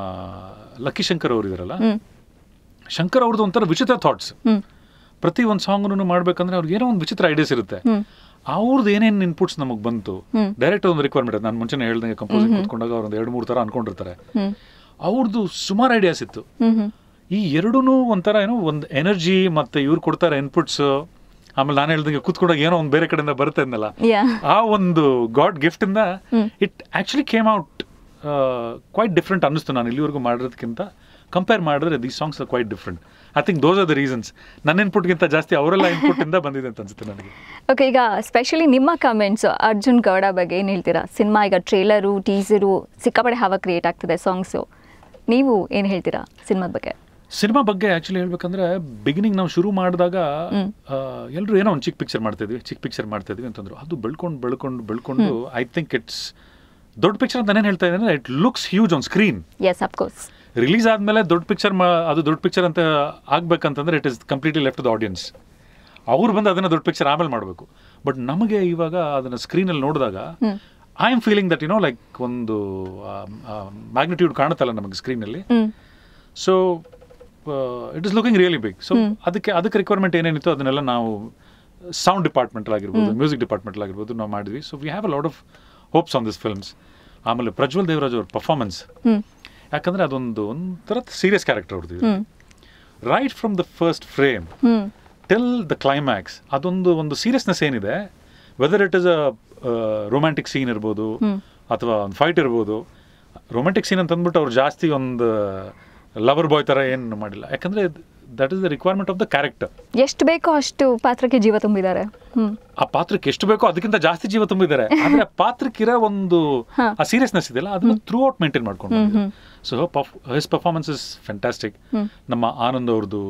ಲಕ್ಕಿ ಶಂಕರ್ ಅವರು ಇದಾರಲ್ಲ ಹ್ಞೂ ಶಂಕರ್ ಅವ್ರದ್ದು ಒಂಥರ ವಿಚಿತ್ರ ಥಾಟ್ಸ್ ಹ್ಞೂ ಪ್ರತಿ ಒಂದು ಸಾಂಗ್ನು ಮಾಡ್ಬೇಕಂದ್ರೆ ಅವ್ರಿಗೆ ಏನೋ ಒಂದು ವಿಚಿತ್ರ ಐಡಿಯಾಸ್ ಇರುತ್ತೆ ಹ್ಞೂ ಅವ್ರದ್ದು ಏನೇನು ಇನ್ಪುಟ್ಸ್ ನಮಗೆ ಬಂತು ಹ್ಮ್. ಡೈರೆಕ್ಟ್ ಒಂದು ರಿಕ್ವೈರ್ಮೆಂಟ್ ನಾನು ಮುಂಚೆನೇ ಹೇಳ್ದಂಗೆ ಕಂಪೋಸಿಂಗ್ ಕೂತ್ಕೊಂಡಾಗ ಅವ್ರೊಂದು ಎರಡು ಮೂರು ಥರ ಅನ್ಕೊಂಡಿರ್ತಾರೆ ಹ್ಞೂ ಅವ್ರದ್ದು ಸುಮಾರು ಐಡಿಯಾಸ್ ಇತ್ತು ಹ್ಞೂ ಹ್ಞೂ ಈ ಎರಡೂ ಒಂಥರ ಏನೋ ಒಂದು ಎನರ್ಜಿ ಮತ್ತೆ ಇವ್ರು ಕೊಡ್ತಾರೆ ಇನ್ಪುಟ್ಸ್ ಆಮೇಲೆ ನಾನು ಹೇಳ್ದಂಗೆ ಕೂತ್ಕೊಂಡಾಗ ಏನೋ ಒಂದು ಬೇರೆ ಕಡೆಯಿಂದ ಬರುತ್ತೆ ಅನ್ನಲ್ಲ ಯಾ ಆ ಒಂದು ಗಾಡ್ ಗಿಫ್ಟ್ ಇಂದ it actually came out quite different ಅನ್ನಿಸ್ತು ನಾನು ಇಲ್ಲಿವರೆಗೂ ಮಾಡಿರೋದಕ್ಕಿಂತ ಕಂಪೇರ್ ಮಾಡಿದ್ರೆ the songs are quite different I think those are the reasons ನನ್ನ ಇನ್ಪುಟ್ಗಿಂತ ಜಾಸ್ತಿ ಅವರೆಲ್ಲ ಇನ್ಪುಟ್ ಇಂದ ಬಂದಿದೆ ಅಂತ ಅನ್ಸುತ್ತೆ ನನಗೆ ಓಕೆ ಈಗ ಸ್ಪೆಷಲಿ ನಿಮ್ಮ ಕಮೆಂಟ್ಸ್ ಅರ್ಜುನ್ ಗೌಡ ಬಗ್ಗೆ ಏನು ಹೇಳ್ತೀರಾ ಸಿನಿಮಾ ಈಗ ಟ್ರೇಲರು ಟೀಸರು ಸಿಕ್ಕಾಪಡೆ ಹಾವ ಕ್ರಿಯೇಟ್ ಆಗ್ತದೆ ಸಾಂಗ್ಸು ನೀವು ಏನು ಹೇಳ್ತೀರಾ ಸಿನಿಮಾದ ಬಗ್ಗೆ ಸಿನಿಮಾ ಬಗ್ಗೆ ಆಕ್ಚುಲಿ ಹೇಳ್ಬೇಕಂದ್ರೆ ಬಿಗಿನಿಂಗ್ ನಾವು ಶುರು ಮಾಡಿದಾಗ ಎಲ್ಲರೂ ಏನೋ ಒಂದು ಚಿಕ್ಕ ಪಿಕ್ಚರ್ ಮಾಡ್ತಾ ಇದ್ವಿ ಚಿಕ್ಕ ಪಿಕ್ಚರ್ ಮಾಡ್ತಾ ಇದ್ವಿ ಅಂತಂದ್ರು ಅದು ಬೆಳ್ಕೊಂಡು ಬೆಳ್ಕೊಂಡು ಬೆಳ್ಕೊಂಡು ಐ ಥಿಂಕ್ ಇಟ್ಸ್ ದೊಡ್ಡ ಪಿಕ್ಚರ್ ಅಂತ ನಾನೇನು ಹೇಳ್ತಾ ಇದ್ದೀನಿ it looks huge on screen yes of course release ಆದಮೇಲೆ ದೊಡ್ಡ ಪಿಕ್ಚರ್ ಅದು ದೊಡ್ಡ ಪಿಕ್ಚರ್ ಅಂತ ಆಗ್ಬೇಕಂತಂದ್ರೆ it is completely left the audience ಅವ್ರು ಬಂದು ಅದನ್ನ ದೊಡ್ಡ ಪಿಕ್ಚರ್ ಆಮೇಲೆ ಮಾಡಬೇಕು ಬಟ್ ನಮಗೆ ಇವಾಗ ಅದನ್ನ ಸ್ಕ್ರೀನಲ್ಲಿ ನೋಡಿದಾಗ I am feeling that you know like ಒಂದು ಮ್ಯಾಗ್ನಿಟ್ಯೂಡ್ ಕಾಣುತ್ತಲ್ಲ ನಮಗೆ ಸ್ಕ್ರೀನಲ್ಲಿ ಹ್ಞೂ so it is looking really big so ಅದಕ್ಕೆ ಅದಕ್ಕೆ ರಿಕ್ವೈರ್ಮೆಂಟ್ ಏನೇನಿತ್ತು ಅದನ್ನೆಲ್ಲ ನಾವು ಸೌಂಡ್ ಡಿಪಾರ್ಟ್ಮೆಂಟ್ ಆಗಿರ್ಬೋದು ಮ್ಯೂಸಿಕ್ ಡಿಪಾರ್ಟ್ಮೆಂಟ್ ಆಗಿರ್ಬೋದು ನಾವು ಮಾಡಿದ್ವಿ so we have a lot of hopes on this films ಆಮೇಲೆ ಪ್ರಜ್ವಲ್ ದೇವರಾಜ್ ಅವ್ರ ಪರ್ಫಾರ್ಮೆನ್ಸ್ ಹ್ಞೂ ಯಾಕಂದ್ರೆ ಅದೊಂದು ಒಂಥರ ಸೀರಿಯಸ್ ಕ್ಯಾರೆಕ್ಟರ್ ಅವ್ರದ್ದು right from the first frame ಹ್ಞೂ ಟಿಲ್ ದ ಕ್ಲೈಮ್ಯಾಕ್ಸ್ ಅದೊಂದು ಒಂದು ಸೀರಿಯಸ್ನೆಸ್ ಏನಿದೆ whether it is a romantic scene ಇರ್ಬೋದು ಅಥವಾ ಒಂದು ಫೈಟ್ ಇರ್ಬೋದು ರೊಮ್ಯಾಂಟಿಕ್ ಸೀನ್ ಅಂತ ಅಂದ್ಬಿಟ್ಟು ಅವ್ರು ಜಾಸ್ತಿ ಒಂದು ಲವರ್ ಬಾಯ್ ಥರ ಏನು ಮಾಡಿಲ್ಲ ಯಾಕಂದ್ರೆ that is the requirement of the character ಎಷ್ಟು ಬೇಕೋ ಅಷ್ಟು ಪಾತ್ರಕ್ಕೆ ಜೀವ ತುಂಬಿದ್ದಾರೆ ಹ್ಞೂ ಆ ಪಾತ್ರಕ್ಕೆ ಎಷ್ಟು ಬೇಕೋ ಅದಕ್ಕಿಂತ ಜಾಸ್ತಿ ಜೀವ ತುಂಬಿದ್ದಾರೆ ಆದ್ರೆ ಆ ಪಾತ್ರಕ್ಕಿರೋ ಒಂದು ಆ ಸೀರಿಯಸ್ನೆಸ್ ಇದೆಯಲ್ಲ ಅದನ್ನ ಥ್ರೂ ಔಟ್ ಮೇಂಟೈನ್ ಮಾಡ್ಕೊಂಡು so his performance is fantastic ನಮ್ಮ ಆನಂದ್ ಅವ್ರದ್ದು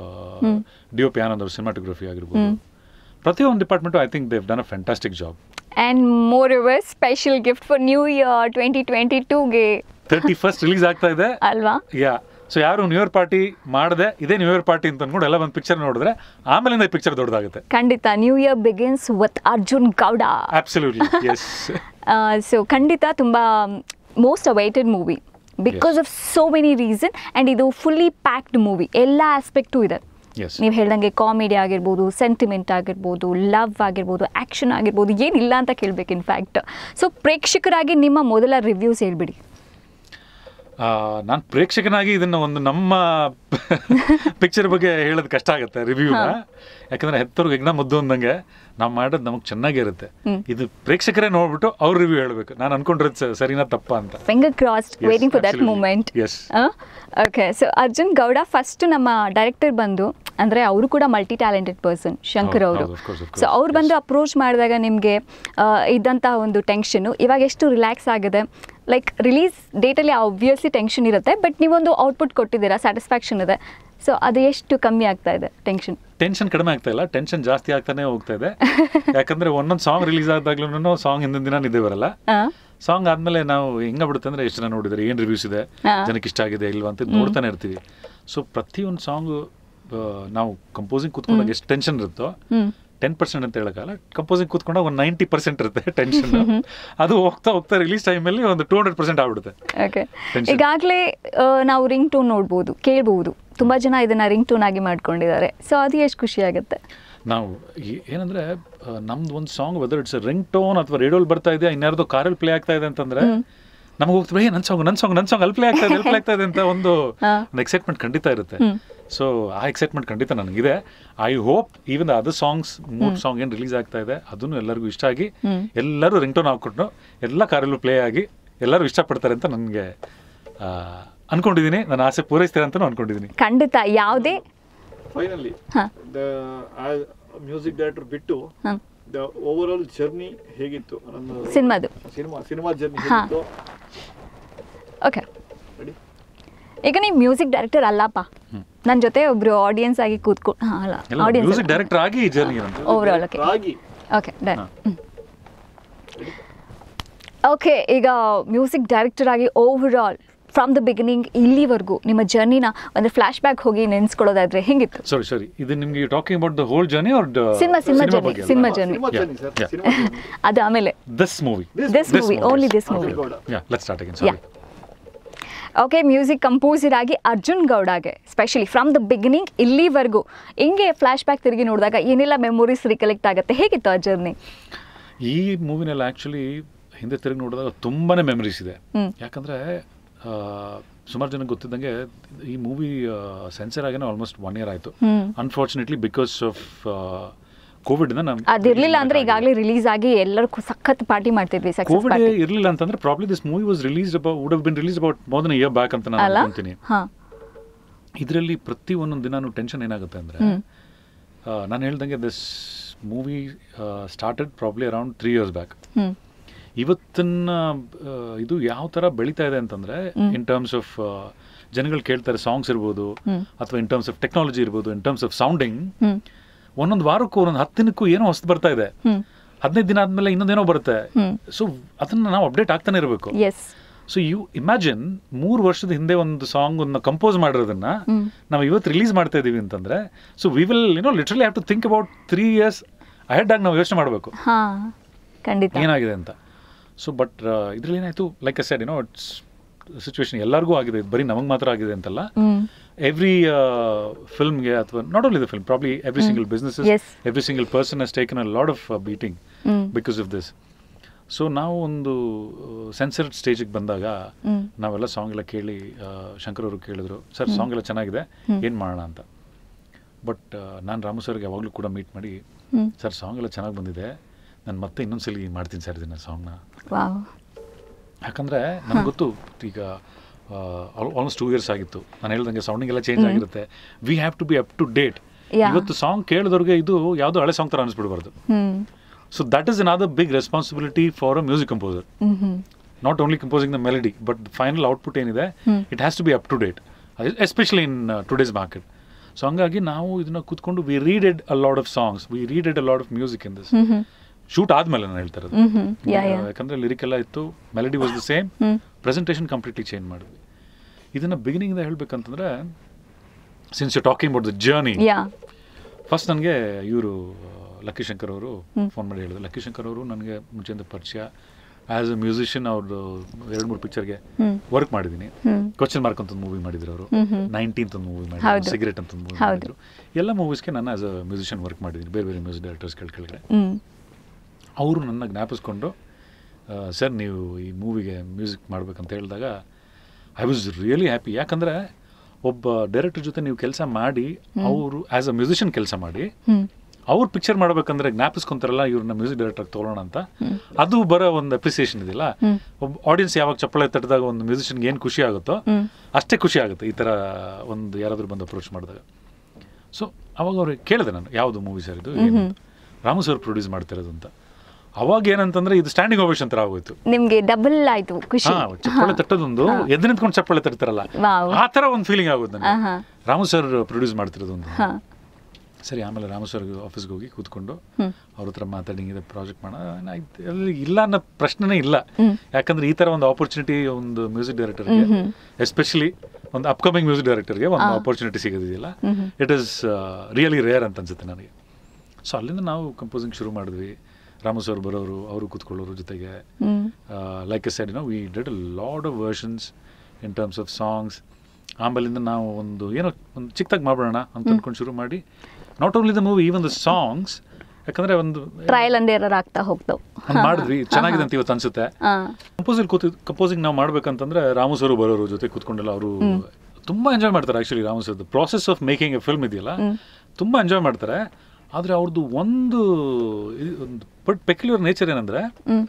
ಡಿ ಒ ಪಿ ಆನಂದ್ ಅವ್ರ ಸಿನಿಮಾಟೋಗ್ರಫಿ ಆಗಿರ್ಬೋದು ಪ್ರತಿಯೊಂದು department I think they've done a fantastic job and moreover special gift for new year twenty twenty ಟೂಗೆ thirty first release ಆಗ್ತಾ ಇದೆ ಅಲ್ವಾ ಯಾ ಸೊ ಯಾರು ನ್ಯೂ ಇಯರ್ ಪಾರ್ಟಿ ಮಾಡದೆ ಇದೇ ನ್ಯೂ ಇಯರ್ ಪಾರ್ಟಿ ಅಂತ ಅನ್ಕೊಂಡು ಎಲ್ಲ ಒಂದು ಪಿಕ್ಚರ್ ನೋಡಿದ್ರೆ ಆಮೇಲಿಂದ ಈ ಪಿಕ್ಚರ್ ದೊಡ್ಡದಾಗುತ್ತೆ ಖಂಡಿತ new year begins with Arjun Gowda absolutely yes so ಖಂಡಿತ ತುಂಬ most awaited movie because of so many reason and ಇದು ಫುಲ್ಲಿ ಪ್ಯಾಕ್ಡ್ ಮೂವಿ ಎಲ್ಲ ಆಸ್ಪೆಕ್ಟು ಇದೆ ಎಸ್ ನೀವು ಹೇಳ್ದಂಗೆ ಕಾಮಿಡಿ ಆಗಿರ್ಬೋದು ಸೆಂಟಿಮೆಂಟ್ ಆಗಿರ್ಬೋದು ಲವ್ ಆಗಿರ್ಬೋದು ಆ್ಯಕ್ಷನ್ ಆಗಿರ್ಬೋದು ಏನಿಲ್ಲ ಅಂತ ಕೇಳಬೇಕು ಇನ್ಫ್ಯಾಕ್ಟ್ ಸೊ ಪ್ರೇಕ್ಷಕರಾಗಿ ನಿಮ್ಮ ಮೊದಲ ರಿವ್ಯೂಸ್ ಹೇಳ್ಬಿಡಿ ನಾನು ಪ್ರೇಕ್ಷಕನಾಗಿ ಇದನ್ನ ಒಂದು ನಮ್ಮ ಪಿಕ್ಚರ್ ಬಗ್ಗೆ ಹೇಳೋದು ಕಷ್ಟ ಆಗುತ್ತೆ ರಿವ್ಯೂನ ಯಾಕಂದ್ರೆ ಹೆತ್ತವ್ರಿಗೆ ಯಜ್ಞ ಮುದ್ದು ಅಂದಂಗೆ ನಾವು ಮಾಡೋದು ನಮಗೆ ಚೆನ್ನಾಗೇ ಇರುತ್ತೆ ಹ್ಮ್. ಇದು ಪ್ರೇಕ್ಷಕರೇ ನೋಡ್ಬಿಟ್ಟು ಅವ್ರ ರಿವ್ಯೂ ಹೇಳ್ಬೇಕು ನಾನು ಅನ್ಕೊಂಡಿರೋದು ಸ- ಸರಿನಾ ತಪ್ಪ ಅಂತ finger crossed Yes, waiting for that absolutely. Moment Yes. Okay so Arjun Gowda first ನಮ್ಮ ಡೈರೆಕ್ಟರ್ ಬಂದು ಅಂದರೆ ಅವರು ಕೂಡ ಮಲ್ಟಿ ಟ್ಯಾಲೆಂಟೆಡ್ ಪರ್ಸನ್ ಶಂಕರ್ ಹೌದು, ಅವರು ಹೌದು, of course, of so course. ಅವ್ರು ಬಂದು Yes. ಅಪ್ರೋಚ್ ಮಾಡಿದಾಗ ನಿಮಗೆ ಇದ್ದಂತಹ ಒಂದು ಟೆನ್ಷನು ಇವಾಗ ಎಷ್ಟು ರಿಲ್ಯಾಕ್ಸ್ ಆಗಿದೆ ಲೈಕ್ ರಿಲೀಸ್ ಡೇಟಲ್ಲಿ ಆಬ್ವಿಯಸ್ಲಿ ಟೆನ್ಷನ್ ಇರುತ್ತೆ ಬಟ್ ನೀವೊಂದು ಔಟ್ಪುಟ್ ಕೊಟ್ಟಿದ್ದೀರಾ ಸ್ಯಾಟಿಸ್ಫ್ಯಾಕ್ಷನ್ ಇದೆ ಸೊ ಅದು ಎಷ್ಟು ಕಮ್ಮಿ ಆಗ್ತಾ ಇದೆ ಟೆನ್ಷನ್ ಟೆನ್ಷನ್ ಕಡಿಮೆ ಆಗ್ತಾ ಇಲ್ಲ ಟೆನ್ಷನ್ ಜಾಸ್ತಿ ಆಗ್ತಾನೆ ಹೋಗ್ತಾ ಇದೆ ಯಾಕಂದ್ರೆ ಒಂದೊಂದು ಸಾಂಗ್ ರಿಲೀಸ್ ಆದಾಗ್ಲೂ ಸಾಂಗ್ ಹಿಂದಿನ ದಿನ ನಿದ್ದೆ ಬರಲ್ಲ ಸಾಂಗ್ ಆದ್ಮೇಲೆ ನಾವು ಹೆಂಗಾಗ್ಬಿಡುತ್ತೆ ಅಂದ್ರೆ ಎಷ್ಟು ಜನ ನೋಡಿದ್ರೆ ಏನ್ ರಿವ್ಯೂಸ್ ಇದೆ ಹಾ. ಜನಕ್ಕೆ ಇಷ್ಟ ಆಗಿದೆ ಇಲ್ವಾ ಅಂತ ನೋಡ್ತಾನೆ ಇರ್ತೀವಿ ಸೊ ಪ್ರತಿಯೊಂದು ಸಾಂಗ್ ನಾವು ಕಂಪೋಸಿಂಗ್ ಕೂತ್ಕೊಂಡಾಗ ಎಷ್ಟು ಟೆನ್ಷನ್ ಇರುತ್ತೋ ಹ್ಞೂ ಟೆನ್ ಪರ್ಸೆಂಟ್ ಅಂತ ಹೇಳಕ್ಕಲ್ಲ ಕಂಪೋಸಿಂಗ್ ಕೂತ್ಕೊಂಡಾಗ ಒಂದು ನೈಂಟಿ ಪರ್ಸೆಂಟ್ ಇರುತ್ತೆ ಟೆನ್ಷನ್ ಅದು ಹೋಗ್ತಾ ಹೋಗ್ತಾ ರಿಲೀಸ್ ಟೈಮಲ್ಲಿ ಒಂದು ಟೂ ಹಂಡ್ರೆಡ್ ಪರ್ಸೆಂಟ್ ಆಗ್ಬಿಡುತ್ತೆ ಓಕೆ Tension. ಈಗಾಗಲೇ ನಾವು ರಿಂಗ್ ಟೋನ್ ನೋಡ್ಬೋದು ಕೇಳ್ಬೋದು ತುಂಬ ಜನ ಇದನ್ನ ರಿಂಗ್ ಟೋನ್ ಆಗಿ ಮಾಡ್ಕೊಂಡಿದ್ದಾರೆ ಸೊ ಅದು ಎಷ್ಟು ಖುಷಿ ಆಗುತ್ತೆ ನಾವು ಈ- ಏನಂದ್ರೆ ಆ, ನಮ್ದು ಒಂದು song whether it's ringtone ಅಥವಾ ರೇಡಿಯೋಲ್ ಬರ್ತಾ ಇದೆ ಇನ್ಯಾರ್ದೋ ಕಾರಲ್ಲಿ ಪ್ಲೇ ಆಗ್ತಾ ಇದೆ ಅಂತಂದ್ರೆ ನಮಗೆ ಹೋಗ್ತೀವಿ ಏ ನನ್ನ ಸಾಂಗ್ ನನ್ನ ಸಾಂಗ್ ನನ್ನ ಸಾಂಗ್ ಅಲ್ಲಿ ಪ್ಲೇ ಆಗ್ತಾ ಇದೆ ಅಲ್ಲಿ ಪ್ಲೇ ಆಗ್ತಾ ಇದೆ ಅಂತ ಒಂದು ಹಾ. ಒಂದು ಎಕ್ಸೈಟ್ಮೆಂಟ್ ಖಂಡಿತ ಇರುತ್ತೆ ಹ್ಮ್. ಸೊ ಆ ಎಕ್ಸೈಟ್ಮೆಂಟ್ ಖಂಡಿತ ನನಗಿದೆ I hope even other songs ಮೂರ್ ಸಾಂಗ್ ಏನು ರಿಲೀಸ್ ಆಗ್ತಾ ಇದೆ ಅದನ್ನು ಎಲ್ಲರಿಗೂ ಇಷ್ಟ ಆಗಿ ಹ್ಮ್. ಎಲ್ಲರೂ ರಿಂಗ್ ಟೋನ್ ಹಾಕ್ಕೊಟ್ಟು ಎಲ್ಲ ಕಾರಲ್ಲೂ ಪ್ಲೇ ಆಗಿ ಎಲ್ಲರೂ ಇಷ್ಟಪಡ್ತಾರೆ ಅಂತ ನನಗೆ ಅನ್ಕೊಂಡಿದ್ದೀನಿ ನನ್ನ ಆಸೆ ಪೂರೈಸ್ತಾರೆ ಅಂತ ಅನ್ಕೊಂಡಿದ್ದೀನಿ ಖಂಡಿತ ಯಾವುದೇ ಫೈನಲಿ ಹಾ. ದ ಮ್ಯೂಸಿಕ್ ಡೈರೆಕ್ಟರ್ ಬಿಟ್ಟು ಹಾಂ ದ ಓವರ್ ಆಲ್ ಜರ್ನಿ ಹೇಗಿತ್ತು ನನ್ನ ಸಿನಿಮಾದು ಸಿನಿಮಾ ಸಿನಿಮಾ ಜರ್ನಿ ಹಾ. ಹೇಗಿತ್ತು ಓಕೆ Ready? ಈಗ ನೀವು ಮ್ಯೂಸಿಕ್ ಡೈರೆಕ್ಟರ್ ಅಲ್ಲಪ್ಪ ನನ್ನ ಜೊತೆ ಒಬ್ರು ಆಡಿಯನ್ಸ್ ಆಗಿ ಕೂತ್ಕೊಂಡು ಹಾಂ ಅಲ್ಲ ಎಲ್ಲ ಮ್ಯೂಸಿಕ್ ಆಡಿಯನ್ಸ್ ಡೈರೆಕ್ಟರ್ ಆಗಿ ಈ ಜರ್ನಿ ನಂದು ಓವರ್ ಆಲ್ ಓಕೆ ರಾಗಿ ಓಕೆ ಡನ್ ಓಕೆ ಈಗ ಮ್ಯೂಸಿಕ್ ಡೈರೆಕ್ಟರ್ ಆಗಿ over all from the beginning ಇಲ್ಲಿವರೆಗೂ ನಿಮ್ಮ ಜರ್ನಿನ ಒಂದು ಫ್ಲಾಶ್ ಬ್ಯಾಕ್ ಹೋಗಿ ನೆನೆಸ್ಕೊಳ್ಳೋದಾದ್ರೆ ಹೆಂಗಿತ್ತು ಸಾರಿ ಸಾರಿ ಇದು ನಿಮ್ಗೆ talking about the whole journey or cinema cinema journey cinema journey cinema Yeah. Journey sir Yeah. Cinema journey ಅದು ಆಮೇಲೆ this movie this movie only this movie Gowda yeah let's start again yeah okay music composer ಆಗಿ ಅರ್ಜುನ್ ಗೌಡಗೆ specially from the beginning ಇಲ್ಲಿವರೆಗೂ ಹಿಂಗೆ flash back ತಿರುಗಿ ನೋಡಿದಾಗ ಏನೆಲ್ಲ ಮೆಮೊರೀಸ್ ರಿಕಲೆಕ್ಟ್ ಆಗುತ್ತೆ ಹೇಗಿತ್ತು ಆ ಜರ್ನಿ ಈ ಮೂವಿನಲ್ಲಿ ಆ್ಯಕ್ಚುಲಿ ಹಿಂದೆ ತಿರುಗಿ ನೋಡಿದಾಗ ತುಂಬಾನೇ ಮೆಮರೀಸ್ ಇದೆ ಹ್ಮ್. ಯಾಕಂದ್ರೆ ಆ, ಸುಮಾರು ಜನಕ್ಕೆ ಗೊತ್ತಿದ್ದಂಗೆ ಈ ಮೂವಿ ಸೆನ್ಸರ್ ಆಗೇನೆ ಆಲ್ಮೋಸ್ಟ್ ಒನ್ ಇಯರ್ ಆಯಿತು hmm. Unfortunately because of Covid ಇಂದ ನಮ್ ಅದಿರ್ಲಿಲ್ಲ ಅಂದ್ರೆ ಈಗಾಗಲೇ ರಿಲೀಸ್ ಆಗಿ ಎಲ್ಲರೂ ಕು- ಸಖತ್ ಪಾರ್ಟಿ ಮಾಡ್ತಿದ್ವಿ ಸಕ್ಸಸ್ ಕೋವಿಡ್ ಪಾರ್ಟಿ ಇರಲಿಲ್ಲ ಅಂತಂದ್ರೆ probably this movie was release about would have been release about more than year back ಅಂತ ನಾನು ಅಲ್ಲ ಅನ್ಕೊಂತೀನಿ ಹಾ ಇದರಲ್ಲಿ ಪ್ರತಿ ಒಂದೊಂದು ದಿನಾನು ಟೆನ್ಷನ್ ಏನಾಗುತ್ತೆ ಅಂದರೆ ಹ್ಮ್. ನಾನು ಹೇಳ್ದಂಗೆ this movie started probably around three years back hmm ಇವತ್ತಿನ ಆ, ಇದು ಯಾವ ಥರ ಬೆಳೀತಾ ಇದೆ ಅಂತಂದರೆ ಇನ್ ಟರ್ಮ್ಸ್ ಆಫ್ ಜನಗಳು ಕೇಳ್ತಾರೆ ಸಾಂಗ್ಸ್ ಇರ್ಬೋದು ಹ್ಮ್. ಅಥವಾ ಇನ್ ಟರ್ಮ್ಸ್ ಆಫ್ ಟೆಕ್ನಾಲಜಿ ಇರ್ಬೋದು in terms of sounding hmm ಒಂದೊಂದು ವಾರಕ್ಕೂ ಒಂದೊಂದು ಹತ್ತು ದಿನಕ್ಕೂ ಏನೋ ಹೊಸ್ತು ಬರ್ತಾ ಇದೆ ಹ್ಮ್ ಹದಿನೈದು ದಿನ ಆದಮೇಲೆ ಇನ್ನೊಂದೇನೋ ಬರುತ್ತೆ ಹ್ಮ್ ಸೊ ಅದನ್ನ ನಾವು ಅಪ್ಡೇಟ್ ಆಗ್ತಾನೆ ಇರಬೇಕು ಎಸ್ ಸೊ ಯು ಇಮ್ಯಾಜಿನ್ ಮೂರು ವರ್ಷದ ಹಿಂದೆ ಒಂದು ಸಾಂಗ್ ಅನ್ನ ಕಂಪೋಸ್ ಮಾಡಿರೋದನ್ನ ಹ್ಮ್. ನಾವು ಇವತ್ತು ರಿಲೀಸ್ ಮಾಡ್ತಾ ಇದೀವಿ ಅಂತಂದ್ರೆ so we will you know literally have to think about three years ahead ಆಗಿ ನಾವು ಯೋಚನೆ ಮಾಡಬೇಕು ಹಾ ಖಂಡಿತ ಏನಾಗಿದೆ ಅಂತ ಸೊ ಬಟ್ ಇದ್ರಲ್ಲಿ ಏನಾಯ್ತು like a said you know it's situation ಎಲ್ಲರಿಗೂ ಆಗಿದೆ ಇದು ಬರೀ ನಮಗೆ ಮಾತ್ರ ಆಗಿದೆ ಅಂತಲ್ಲ ಹ್ಮ್ ಎವ್ರಿ ಫಿಲ್ಮ್ಗೆ ಅಥವಾ not only the film probably every single business Yes. Every single person has taken a lot of beating hmm because of this so ನಾವು ಒಂದು ಸೆನ್ಸರ್ಡ್ ಸ್ಟೇಜಿಗೆ ಬಂದಾಗ ಹ್ಮ್ ನಾವೆಲ್ಲ ಸಾಂಗ್ ಎಲ್ಲ ಕೇಳಿ ಆ, ಶಂಕರ್ ಅವರು ಕೇಳಿದ್ರು ಸರ್ ಸಾಂಗ್ ಎಲ್ಲ ಚೆನ್ನಾಗಿದೆ ಏನು ಮಾಡೋಣ ಅಂತ ಬಟ್ ನಾನು ರಾಮು ಸರ್ಗೆ ಯಾವಾಗಲೂ ಕೂಡ ಮೀಟ್ ಮಾಡಿ ಹ್ಮ್ ಸರ್ ಸಾಂಗ್ ಎಲ್ಲ ಚೆನ್ನಾಗಿ ಬಂದಿದೆ ನಾನು ಮತ್ತೆ ಇನ್ನೊಂದ್ಸಲಿ ಮಾಡ್ತೀನಿ ಸರ್ ಇದನ್ನ ಸಾಂಗ್ನ ವಾವ್ ಯಾಕಂದರೆ ನನಗೆ ಗೊತ್ತು ಈಗ ಆಲ್ಮೋಸ್ಟ್ ಟೂ ಇಯರ್ಸ್ ಆಗಿತ್ತು ನಾನು ಹೇಳ್ದಂಗೆ ಸೌಂಡಿಂಗ್ ಎಲ್ಲ ಚೇಂಜ್ ಆಗಿರುತ್ತೆ we have to be up to date Yeah. ಇವತ್ತು ಸಾಂಗ್ ಕೇಳಿದವ್ರಿಗೆ ಇದು ಯಾವುದೋ ಹಳೆ ಸಾಂಗ್ ಥರ ಅನಿಸ್ಬಿಡ್ಬಾರ್ದು hmm so that is another big responsibility for a music composer hmm hmm not only composing the melody but final output ಏನಿದೆ hmm. It has to be up to date especially in today's market so ಹಂಗಾಗಿ ನಾವು ಇದನ್ನ ಕೂತ್ಕೊಂಡು we redid a lot of songs we redid a lot of music in this hmm hmm shoot ಆದ್ಮೇಲೆ ನಾನು ಹೇಳ್ತಾ ಇರೋದು ಹ್ಮ್ ಹ್ಮ್ ಯಾ ಯಾ ಯಾಕಂದ್ರೆ ಲಿರಿಕ್ ಎಲ್ಲ ಇತ್ತು melody was the same hmm presentation completely change ಮಾಡಿದ್ವಿ ಇದನ್ನು ಬಿಗಿನಿಂಗ್ದ ಹೇಳ್ಬೇಕಂತಂದ್ರೆ since you talking about the journey yeah first ನನಗೆ ಇವರು ಲಕ್ಕಿ ಶಂಕರ್ ಅವರು ಫೋನ್ ಮಾಡಿ ಹೇಳಿದ್ರು ಲಕ್ಕಿ ಶಂಕರ್ ಅವರು ನನಗೆ ಮುಂಚೆಯಿಂದ ಪರಿಚಯ ಆ್ಯಸ್ ಎ ಮ್ಯೂಸಿಷಿಯನ್ ಅವ್ರದ್ದು ಎರಡು ಮೂರು ಪಿಕ್ಚರ್ಗೆ ಹ್ಮ್. ವರ್ಕ್ ಮಾಡಿದ್ದೀನಿ ಹ್ಮ್. ಕ್ವಶನ್ ಮಾರ್ಕ್ ಅಂತ ಒಂದು ಮೂವಿ ಮಾಡಿದ್ರು ಅವರು ಹ್ಮ್ ಹ್ಮ್. ನೈನ್ಟೀನ್ತ್ ಒಂದು ಮೂವಿ ಹೌದು. ಮಾಡಿದ್ರು ಸಿಗರೇಟ್ ಅಂತ ಒಂದು ಮೂವಿ ಹೌದು. ಮಾಡಿದ್ರು ಎಲ್ಲ ಮೂವೀಸ್ಗೆ ನಾನು ಆಸ್ ಅ ಮ್ಯೂಸಿಷಿಯನ್ ವರ್ಕ್ ಮಾಡಿದ್ದೀನಿ ಬೇರೆ ಬೇರೆ ಮ್ಯೂಸಿಕ್ ಡೈರೆಕ್ಟರ್ಸ್ ಕೆಳಗಡೆ ಹ್ಮ್ ಅವರು ನನ್ನ ಜ್ಞಾಪಿಸ್ಕೊಂಡು ಸರ್ ನೀವು ಈ ಮೂವಿಗೆ ಮ್ಯೂಸಿಕ್ ಮಾಡ್ಬೇಕಂತ ಹೇಳಿದಾಗ ಐ ವಾಸ್ ರಿಯಲಿ ಹ್ಯಾಪಿ ಯಾಕಂದರೆ ಒಬ್ಬ ಡೈರೆಕ್ಟರ್ ಜೊತೆ ನೀವು ಕೆಲಸ ಮಾಡಿ ಅವರು ಆ್ಯಸ್ ಅ ಮ್ಯೂಸಿಷಿಯನ್ ಕೆಲಸ ಮಾಡಿ ಹ್ಮ್ ಅವ್ರು ಪಿಕ್ಚರ್ ಮಾಡ್ಬೇಕಂದ್ರೆ ಜ್ಞಾಪಿಸ್ಕೊಂತಾರಲ್ಲ ಇವ್ರನ್ನ ಮ್ಯೂಸಿಕ್ ಡೈರೆಕ್ಟರ್ ತೊಗೊಳ್ಳೋಣ ಅಂತ ಅದು ಬರೋ ಒಂದು ಅಪ್ರಿಸಿಯೇಷನ್ ಇದೆಯಲ್ಲ ಹ್ಮ್. ಒಬ್ಬ ಆಡಿಯನ್ಸ್ ಯಾವಾಗ ಚಪ್ಪಳೆ ತಟ್ಟಿದಾಗ ಒಂದು ಮ್ಯೂಸಿಷಿಯನ್ಗೆ ಏನು ಖುಷಿ ಆಗುತ್ತೋ ಹ್ಮ್. ಅಷ್ಟೇ ಖುಷಿ ಆಗುತ್ತೆ ಈ ಥರ ಒಂದು ಯಾರಾದರೂ ಬಂದು ಅಪ್ರೋಚ್ ಮಾಡಿದಾಗ ಸೊ ಅವಾಗ ಅವ್ರಿಗೆ ಕೇಳಿದೆ ನಾನು ಯಾವುದು ಮೂವಿ ಸರ್ ಇದು ಏನು ಅಂತ. ರಾಮು ಸರ್ ಪ್ರೊಡ್ಯೂಸ್ ಮಾಡ್ತಿರೋದು ಅಂತ ಅವಾಗ ಏನಂತಂದ್ರೆ ಇದು ಸ್ಟ್ಯಾಂಡಿಂಗ್ ಓವೇಷನ್ ಥರ ಆಗೋಯ್ತು ನಿಮ್ಗೆ ಡಬಲ್ ಆಯ್ತು ಖುಷಿ ಹಾ ಚಪ್ಪಳೆ ತಟ್ಟೋದೊಂದು ಎದ್ದು ನಿಂತ್ಕೊಂಡು ಚಪ್ಪಳೆ ತಟ್ತಾರಲ್ಲ ವಾವ್. ಆ ಥರ ಒಂದು ಫೀಲಿಂಗ್ ಆಗುತ್ತೆ ನನಗೆ ಆಹಾ. ರಾಮು ಸರ್ ಪ್ರೊಡ್ಯೂಸ್ ಮಾಡ್ತಿರೋದು ಒಂದು ಹಾ ಸರಿ ಆಮೇಲೆ ರಾಮು ಸರ್ ಆಫೀಸ್ಗೆ ಹೋಗಿ ಕೂತ್ಕೊಂಡು ಹ್ಮ್. ಅವ್ರ ಹತ್ರ ಮಾತಾಡಿ ಇದೆ ಪ್ರಾಜೆಕ್ಟ್ ಮಾಡೋಣ ಆಯ್ತು. ಅಲ್ಲಿ ಇಲ್ಲ ಅನ್ನೋ ಪ್ರಶ್ನೆನೇ ಇಲ್ಲ ಹ್ಮ್. ಯಾಕಂದ್ರೆ ಈ ತರ ಒಂದು ಆಪರ್ಚುನಿಟಿ ಒಂದು ಮ್ಯೂಸಿಕ್ ಡೈರೆಕ್ಟರ್ಗೆ ಎಸ್ಪೆಷಲಿ ಒಂದು ಅಪ್ಕಮಿಂಗ್ ಮ್ಯೂಸಿಕ್ ಡೈರೆಕ್ಟರ್ಗೆ ಒಂದು ಆಪರ್ಚುನಿಟಿ ಸಿಗೋದಿದೆಯಲ್ಲ ಇಟ್ ಈಸ್ ರಿಯಲಿ ರೇರ್ ಅಂತ ಅನ್ಸುತ್ತೆ ನನಗೆ ಸೊ ಅಲ್ಲಿಂದ ನಾವು ಕಂಪೋಸಿಂಗ್ ಶುರು ಮಾಡಿದ್ವಿ ರಾಮು ಸರ್ ಬರೋರು ಅವರು ಕೂತ್ಕೊಳ್ಳೋರು ಜೊತೆಗೆ hmm like a side no we did a lot of versions in terms of songs ಆಮೇಲಿಂದ ನಾವು ಒಂದು ಏನೋ ಒಂದು ಚಿಕ್ಕದಾಗಿ ಮಾಡೋಣ ಅಂತ ಅನ್ಕೊಂಡು ಶುರು ಮಾಡಿ not only the movie even the songs ಯಾಕಂದ್ರೆ ಒಂದು ಟ್ರಯಲ್ ಅಂಡ್ ಎರರ್ ಆಗ್ತಾ ಹೋಗ್ತಾವ್ ಒಂದ್ ಮಾಡಿದ್ವಿ ಚೆನ್ನಾಗಿದೆ ಅಂತ ಇವತ್ತು ಅನ್ಸುತ್ತೆ ಹಾ ಕಂಪೋಸಿಂಗ್ ಕೂತಿ ಕಂಪೋಸಿಂಗ್ ನಾವು ಮಾಡ್ಬೇಕಂತಂದ್ರೆ ರಾಮು ಸರ್ ಬರೋರು ಜೊತೆ ಕೂತ್ಕೊಂಡೆಲ್ಲ ಅವರು ತುಂಬಾ ಎಂಜಾಯ್ ಮಾಡ್ತಾರೆ actually Ramu sir process of making a film ಇದೆಯಲ್ಲ ತುಂಬಾ ಎಂಜಾಯ್ ಮಾಡ್ತಾರೆ ಆದ್ರೆ ಅವ್ರದ್ದು ಒಂದು ಇದು ಒಂದು ಬಟ್ ಪೆಕ್ಯುಲರ್ ನೇಚರ್ ಏನಂದ್ರೆ ಹ್ಮ್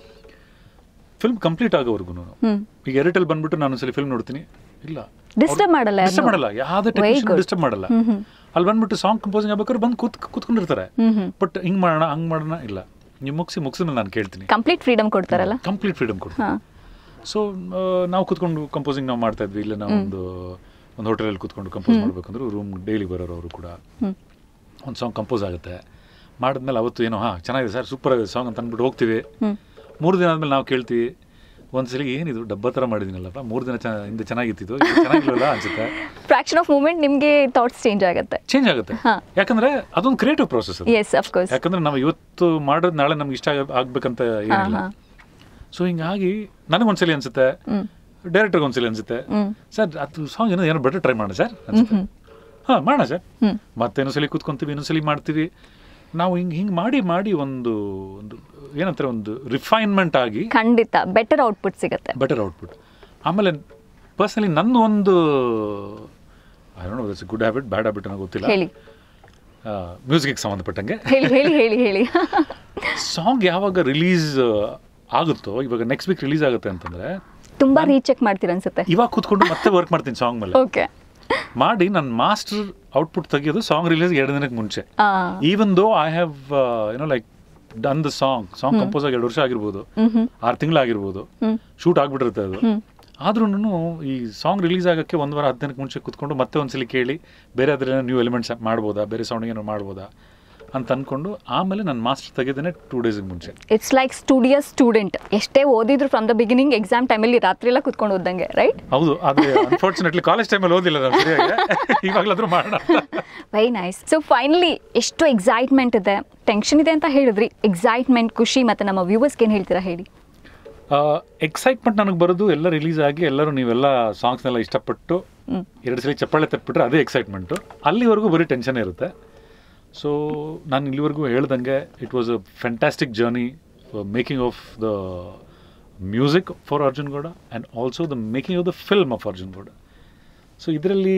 ಫಿಲ್ಮ್ ಕಂಪ್ಲೀಟ್ ಆಗೋವರೆಗೂ ಹ್ಮ್ ಈಗ ಏರ್ಟೆಲ್ ಬಂದ್ಬಿಟ್ಟು ನಾನು ಒಂದ್ಸಲಿ ಫಿಲ್ಮ್ ನೋಡ್ತೀನಿ ಇಲ್ಲ ಡಿಸ್ಟರ್ಬ್ ಮಾಡಲ್ಲ ಡಿಸ್ಟರ್ಬ್ ಯಾರ್ನೂ? ಮಾಡಲ್ಲ ಯಾವುದೇ Very ಟೆಕ್ನಿಷಿಯನ್ good. ಡಿಸ್ಟರ್ಬ್ ಮಾಡಲ್ಲ ಹ್ಮ್ ಹ್ಮ್ ಅಲ್ಲಿ ಬಂದ್ಬಿಟ್ಟು ಸಾಂಗ್ ಕಂಪೋಸಿಂಗ್ ಆಗ್ಬೇಕಾದ್ರೆ ಬಂದು ಕೂತ್ ಕೂತ್ಕೊಂಡಿರ್ತಾರೆ ಹ್ಮ್ ಹ್ಮ್ ಬಟ್ ಹಿಂಗ್ ಮಾಡೋಣ ಹಂಗ್ ಮಾಡೋಣ ಇಲ್ಲ ನೀವು ಮುಗಿಸಿ ಮುಗಿಸಿದ್ಮೇಲೆ ನಾನು ಕೇಳ್ತೀನಿ ಕಂಪ್ಲೀಟ್ ಫ್ರೀಡಮ್ ಕೊಡ್ತಾರಲ್ಲ ಕಂಪ್ಲೀಟ್ ಫ್ರೀಡಮ್ ಕೊಡ್ತೀನಿ ಹಾ ಸೊ ನಾವು ಕೂತ್ಕೊಂಡು ಕಂಪೋಸಿಂಗ್ ನಾವು ಮಾಡ್ತಾ ಇದ್ವಿ ಇಲ್ಲ ನಾವು ಒಂದು ಒಂದು ಹೋಟೆಲಲ್ಲಿ ಕೂತ್ಕೊಂಡು ಕಂಪೋಸ್ ಮಾಡ್ಬೇಕಂದ್ರೆ ರೂಮ್ ಡೈಲಿ ಬರೋರು ಅವರು ಕೂಡ ಹ್ಮ್ ಒಂದು ಸಾಂಗ್ ಕಂಪೋಸ್ ಆಗುತ್ತೆ ಮಾಡಿದ್ಮೇಲೆ ಅವತ್ತು ಏನೋ ಹಾಂ ಚೆನ್ನಾಗಿದೆ ಸರ್ ಸೂಪರ್ ಆಗಿದೆ ಸಾಂಗ್ ಅಂತ ಅಂದ್ಬಿಟ್ಟು ಹೋಗ್ತೀವಿ ಹ್ಮ್ ಮೂರು ದಿನ ಆದ್ಮೇಲೆ ನಾವು ಕೇಳ್ತೀವಿ ಒಂದ್ಸಲಿ ಏನಿದು ಡಬ್ಬ ಥರ ಮಾಡಿದ್ದೀನಲ್ಲಪ್ಪ ಮೂರು ದಿನ ಚೆನ್ನ ಹಿಂದೆ ಚೆನ್ನಾಗಿತ್ತಿದ್ದು ಇದು ಚೆನ್ನಾಗಿಲ್ವಲ್ಲ ಅನ್ಸುತ್ತೆ ಫ್ರಾಕ್ಷನ್ ಆಫ್ ಮೂಮೆಂಟ್ ನಿಮ್ಗೆ ಥಾಟ್ಸ್ ಚೇಂಜ್ ಆಗುತ್ತೆ ಚೇಂಜ್ ಆಗುತ್ತೆ ಹಾ. ಯಾಕಂದ್ರೆ ಅದೊಂದು ಕ್ರಿಯೇಟಿವ್ ಪ್ರೋಸೆಸ್ ಅದು ಎಸ್ ಅಫ್ ಕೋರ್ಸ್ ಯಾಕಂದ್ರೆ ನಾವು ಇವತ್ತು ಮಾಡೋದು ನಾಳೆ ನಮ್ಗೆ ಇಷ್ಟ ಆಗ- ಆಗ್ಬೇಕಂತ ಏನಿಲ್ಲ ಹಾ. ಸೊ ಹಿಂಗಾಗಿ ನನಗೊಂದ್ಸಲಿ ಅನ್ಸುತ್ತೆ ಹ್ಮ್ ಡೈರೆಕ್ಟರ್ಗೆ ಒಂದ್ಸಲಿ ಅನ್ಸುತ್ತೆ ಹ್ಮ್ ಸರ್ ಅದು ಸಾಂಗ್ ಏನೋ ಏನೋ ಬೆಟರ್ ಟ್ರೈ ಮಾಡೋಣ ಸರ್ ಅನ್ಸುತ್ತೆ ಹಾಂ ಮಾಡೋಣ ಸರ್ ಹ್ಮ್ ಮತ್ತೆ ಇನ್ನೊಂದ್ಸಲಿ ಕೂತ್ಕೊಂತೀವಿ ಇನ್ನೊಂದ್ಸಲಿ ಮಾಡ್ತೀವಿ ನಾವು ಹಿಂಗೆ ಹಿಂಗೆ ಮಾಡಿ ಮಾಡಿ ಒಂದು ಒಂದು ಏನಂತಾರೆ ಒಂದು ರಿಫೈನ್ಮೆಂಟ್ ಆಗಿ ಖಂಡಿತ ಬೆಟರ್ ಔಟ್ಪುಟ್ ಸಿಗುತ್ತೆ ಬೆಟರ್ ಔಟ್ಪುಟ್ ಆಮೇಲೆ ಪರ್ಸನಲಿ ನನ್ನ ಒಂದು I don't know that's good habit bad habit ಅನ್ನೋ ಗೊತ್ತಿಲ್ಲ ಹೇಳಿ ಮ್ಯೂಸಿಕ್ಗೆ ಸಂಬಂಧಪಟ್ಟಂಗೆ ಹೇಳಿ ಹೇಳಿ ಹೇಳಿ ಹೇಳಿ ಸಾಂಗ್ ಯಾವಾಗ ರಿಲೀಸ್ ಆಗುತ್ತೋ ಇವಾಗ ನೆಕ್ಸ್ಟ್ ವೀಕ್ ರಿಲೀಸ್ ಆಗುತ್ತೆ ಅಂತಂದ್ರೆ ತುಂಬಾ ರೀಚೆಕ್ ಮಾಡ್ತೀರ ಅನ್ಸುತ್ತೆ ಇವಾಗ ಕೂತ್ಕೊಂಡು ಮತ್ತೆ ವರ್ಕ್ ಮಾಡ್ತೀನಿ ಸಾಂಗ್ ಮೇಲೆ ಓಕೆ ಮಾಡಿ ನನ್ನ ಮಾಸ್ಟರ್ ಔಟ್ಪುಟ್ ತೆಗೆಯೋದು ಸಾಂಗ್ ರಿಲೀಸ್ ಎರಡು ದಿನಕ್ಕೆ ಮುಂಚೆ ಆ even though I have you know like done the song song compose ಆಗಿ ಎರಡು ವರ್ಷ ಆಗಿರ್ಬೋದು ಹ್ಮ್ ಹ್ಮ್ ಆರು ತಿಂಗಳಾಗಿರ್ಬೋದು ಹ್ಮ್ ಶೂಟ್ ಆಗ್ಬಿಟ್ಟಿರುತ್ತೆ ಅದು ಹ್ಮ್ ಆದ್ರೂ ಈ ಸಾಂಗ್ ರಿಲೀಸ್ ಆಗೋಕ್ಕೆ ಒಂದು ವಾರ ಹತ್ತು ದಿನಕ್ಕೆ ಮುಂಚೆ ಕೂತ್ಕೊಂಡು ಮತ್ತೆ ಒಂದ್ಸಲಿ ಕೇಳಿ ಬೇರೆ ಅದ್ರ ನ್ಯೂ ಎಲಿಮೆಂಟ್ಸ್ ಮಾಡ್ಬೋದಾ ಬೇರೆ ಸಾಂಗ್ ಏನೋ ಮಾಡ್ಬೋದಾ ಅಂತ ಅನ್ಕೊಂಡು ಆಮೇಲೆ ನನ್ನ ಮಾಸ್ಟರ್ ತೆಗೆದೇನೆ ಟೂ ಡೇಸ್ಗೆ ಮುಂಚೆ ಇಟ್ಸ್ ಲೈಕ್ ಸ್ಟುಡಿಯಸ್ ಸ್ಟೂಡೆಂಟ್ ಎಷ್ಟೇ ಓದಿದ್ರು ಫ್ರಮ್ ದ ಬಿಗಿನಿಂಗ್ ಎಕ್ಸಾಮ್ ಟೈಮಲ್ಲಿ ರಾತ್ರಿ ಎಲ್ಲ ಕುತ್ಕೊಂಡು ಓದಂಗೆ ರೈಟ್ ಹೌದು ಆದರೆ ಅನ್ಫಾರ್ಚುನೇಟ್ಲಿ ಕಾಲೇಜ್ ಟೈಮಲ್ಲಿ ಓದಿಲ್ಲ ನಾನು ಸರಿಯಾಗಿ ಇವಾಗಲಾದ್ರೂ ಮಾಡೋಣ ವೆರಿ ನೈಸ್ ಸೊ ಫೈನಲಿ ಎಷ್ಟು ಎಕ್ಸೈಟ್ಮೆಂಟ್ ಇದೆ ಟೆನ್ಷನ್ ಇದೆ ಅಂತ ಹೇಳಿದ್ರಿ ಎಕ್ಸೈಟ್ಮೆಂಟ್ ಖುಷಿ ಮತ್ತೆ ನಮ್ಮ ವ್ಯೂವರ್ಸ್ಗೆ ಏನು ಹೇಳ್ತೀರಾ ಹೇಳಿ ಎಕ್ಸೈಟ್ಮೆಂಟ್ ನನಗೆ ಬರೋದು ಎಲ್ಲ ರಿಲೀಸ್ ಆಗಿ ಎಲ್ಲರೂ ನೀವೆಲ್ಲ ಸಾಂಗ್ಸ್ನೆಲ್ಲ ಇಷ್ಟಪಟ್ಟು ಹ್ಮ್. ಎರಡು ಸಲ ಚಪ್ಪಾಳೆ ತಟ್ಬಿಟ್ರೆ ಅದೇ ಎಕ್ಸೈಟ್ಮೆಂಟು ಅಲ್ಲಿವರೆಗೂ ಬರೀ ಟೆನ್ಷನ್ ಇರುತ್ತೆ ಸೊ ನಾನು ಇಲ್ಲಿವರೆಗೂ ಹೇಳ್ದಂಗೆ it was a fantastic journey making of the music for Arjun Gowda and also the making of the film of Arjun Gowda so ಇದರಲ್ಲಿ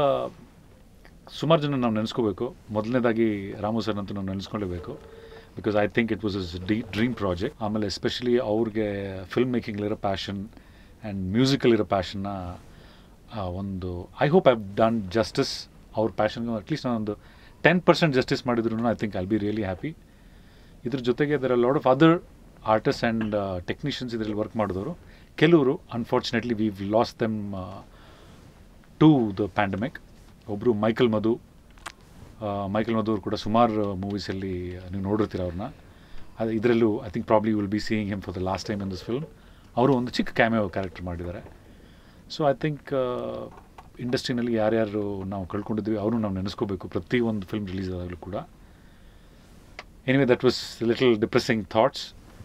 ಸುಮಾರು ಜನ ನಾವು ನೆನೆಸ್ಕೋಬೇಕು ಮೊದಲನೇದಾಗಿ ರಾಮು ಸರ್ ಅಂತೂ ನಾವು ನೆನೆಸ್ಕೊಳ್ಳೇಬೇಕು because I think it was is the dream project ಆಮೇಲೆ ಎಸ್ಪೆಷಲಿ ಅವ್ರಿಗೆ ಫಿಲ್ಮ್ ಮೇಕಿಂಗ್ಲಿರೋ ಪ್ಯಾಷನ್ ಆ್ಯಂಡ್ ಮ್ಯೂಸಿಕಲ್ಲಿರೋ ಪ್ಯಾಷನ್ನ ಒಂದು I hope I done justice ಅವ್ರ ಪ್ಯಾಷನ್ಗೆ ಅಟ್ಲೀಸ್ಟ್ ನಾನೊಂದು ಟೆನ್ ಪರ್ಸೆಂಟ್ ಜಸ್ಟಿಸ್ ಮಾಡಿದ್ರು I think I'll be really happy ಇದ್ರ ಜೊತೆಗೆ there are lot of other artist and technicians ಇದರಲ್ಲಿ ವರ್ಕ್ ಮಾಡಿದವರು ಕೆಲವರು unfortunately we lost them to the pandemic ಒಬ್ಬರು ಮೈಕಲ್ ಮಧು ಆ, ಮೈಕಲ್ ಮಧು ಅವರು ಕೂಡ ಸುಮಾರು ಮೂವೀಸಲ್ಲಿ ನೀವು ನೋಡಿರ್ತೀರ ಅವ್ರನ್ನ ಅದು ಇದರಲ್ಲೂ I think probably will be seeing him for the last time in this film ಅವರು ಒಂದು ಚಿಕ್ಕ ಕ್ಯಾಮಿಯೋ ಕ್ಯಾರೆಕ್ಟರ್ ಮಾಡಿದ್ದಾರೆ ಸೊ ಐ ಥಿಂಕ್ ಇಂಡಸ್ಟ್ರಿನಲ್ಲಿ ಯಾರ್ಯಾರು ನಾವು ಕಳ್ಕೊಂಡಿದ್ವಿ ಅವರು ನಾವು ನೆನೆಸ್ಕೋಬೇಕು ಪ್ರತಿ ಒಂದು ಫಿಲ್ಮ್ ರಿಲೀಸ್ ಆದಾಗಲೂ ಕೂಡ anyway that was little depressing thoughts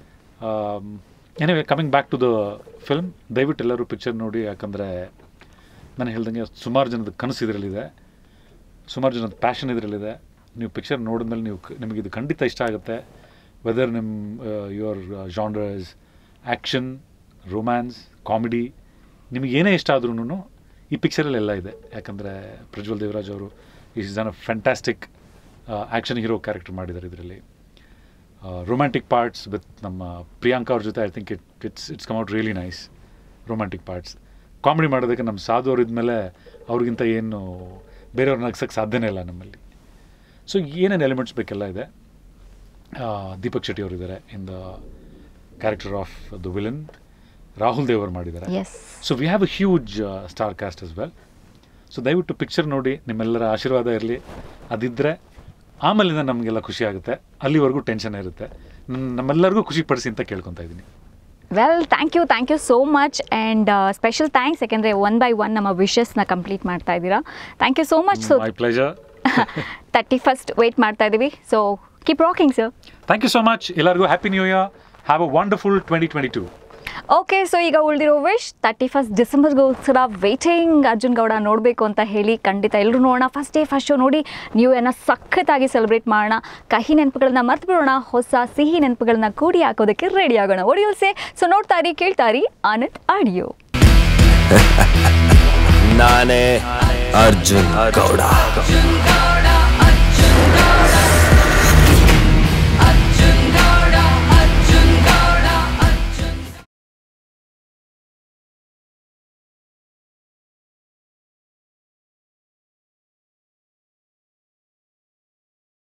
anyway coming back to the film ದಯವಿಟ್ಟು ಎಲ್ಲರೂ ಪಿಕ್ಚರ್ ನೋಡಿ ಯಾಕಂದರೆ ನಾನು ಹೇಳ್ದಂಗೆ ಸುಮಾರು ಜನದ ಕನಸು ಇದರಲ್ಲಿದೆ ಸುಮಾರು ಜನದ ಪ್ಯಾಷನ್ ಇದರಲ್ಲಿದೆ ನೀವು ಪಿಕ್ಚರ್ ನೋಡಿದ್ಮೇಲೆ ನೀವು ಕ- ನಿಮಗೆ ಇದು ಖಂಡಿತ ಇಷ್ಟ ಆಗುತ್ತೆ ವೆದರ್ ನಿಮ್ಮ your genres action romance comedy ನಿಮಗೆ ಏನೇ ಇಷ್ಟ ಆದ್ರೂ ಈ ಪಿಕ್ಚರಲ್ಲಿ ಎಲ್ಲ ಇದೆ ಯಾಕಂದರೆ ಪ್ರಜ್ವಲ್ ದೇವರಾಜ್ ಅವರು is an a fantastic action hero character ಮಾಡಿದ್ದಾರೆ ಇದರಲ್ಲಿ ರೊಮ್ಯಾಂಟಿಕ್ ಪಾರ್ಟ್ಸ್ ವಿತ್ ನಮ್ಮ ಪ್ರಿಯಾಂಕಾ ಅವ್ರ ಜೊತೆ I think it it's it's come out really nice romantic parts comedy ಮಾಡೋದಕ್ಕೆ ನಮ್ಮ ಸಾಧು ಅವ್ರು ಇದ್ಮೇಲೆ ಅವ್ರಿಗಿಂತ ಏನು ಬೇರೆಯವ್ರನ್ನ ನಗ್ಸೋಕ್ಕೆ ಸಾಧ್ಯನೇ ಇಲ್ಲ ನಮ್ಮಲ್ಲಿ ಸೊ ಏನೇನು ಎಲಿಮೆಂಟ್ಸ್ ಬೇಕೆಲ್ಲ ಇದೆ ಆ, ದೀಪಕ್ ಶೆಟ್ಟಿ ಅವರು ಇದ್ದಾರೆ in the character of the villain Rahul Dev ಅವರು ಮಾಡಿದ್ದಾರೆ yes so we have a huge star cast as well so ದಯವಿಟ್ಟು ಪಿಕ್ಚರ್ ನೋಡಿ ನಿಮ್ಮೆಲ್ಲರ ಆಶೀರ್ವಾದ ಇರಲಿ ಅದಿದ್ದರೆ ಆಮೇಲಿಂದ ನಮಗೆಲ್ಲ ಖುಷಿ ಆಗುತ್ತೆ ಅಲ್ಲಿವರೆಗೂ ಟೆನ್ಷನ್ ಇರುತ್ತೆ ನಮ್- ನಮ್ಮೆಲ್ಲರಿಗೂ ಖುಷಿ ಪಡಿಸಿ ಅಂತ ಕೇಳ್ಕೊತಾ ಇದ್ದೀನಿ well thank you thank you so much and special thanks ಯಾಕೆಂದರೆ ಒನ್ ಬೈ ಒನ್ ನಮ್ಮ ವಿಶಸ್ನ ಕಂಪ್ಲೀಟ್ ಮಾಡ್ತಾ ಇದ್ದೀರಾ thank you so much so my pleasure thirty first wait ಮಾಡ್ತಾ ಇದ್ದೀವಿ so keep rocking sir thank you so much ಎಲ್ಲರಿಗೂ happy new year have a wonderful twenty twenty two okay so ಈಗ ಉಳಿದಿರೋ wish thirty first ಡಿಸೆಂಬರ್ಗೋಸ್ಕರ waiting Arjun Gowda ನೋಡಬೇಕು ಅಂತ ಹೇಳಿ ಖಂಡಿತ ಎಲ್ಲರೂ ನೋಡೋಣ ಫಸ್ಟ್ ಡೇ ಫಸ್ಟ್ ಶೋ ನೋಡಿ ನ್ಯೂ ಇಯರ್ನ ಸಖತ್ತಾಗಿ ಸೆಲೆಬ್ರೇಟ್ ಮಾಡೋಣ ಕಹಿ ನೆನಪುಗಳನ್ನ ಮರ್ತು ಬಿಡೋಣ ಹೊಸ ಸಿಹಿ ನೆನಪುಗಳನ್ನ ಕೂಡಿ ಹಾಕೋದಕ್ಕೆ ರೆಡಿ ಆಗೋಣ ಒಡಿಯೋಲ್ಸೆ ಸೊ ನೋಡ್ತಾ ಇರಿ ಕೇಳ್ತಾ ಇರಿ ಆನಂದ್ ಆಡಿಯೋ ನಾನೇ ಅರ್ಜುನ್ ಗೌಡ Arjun Gowda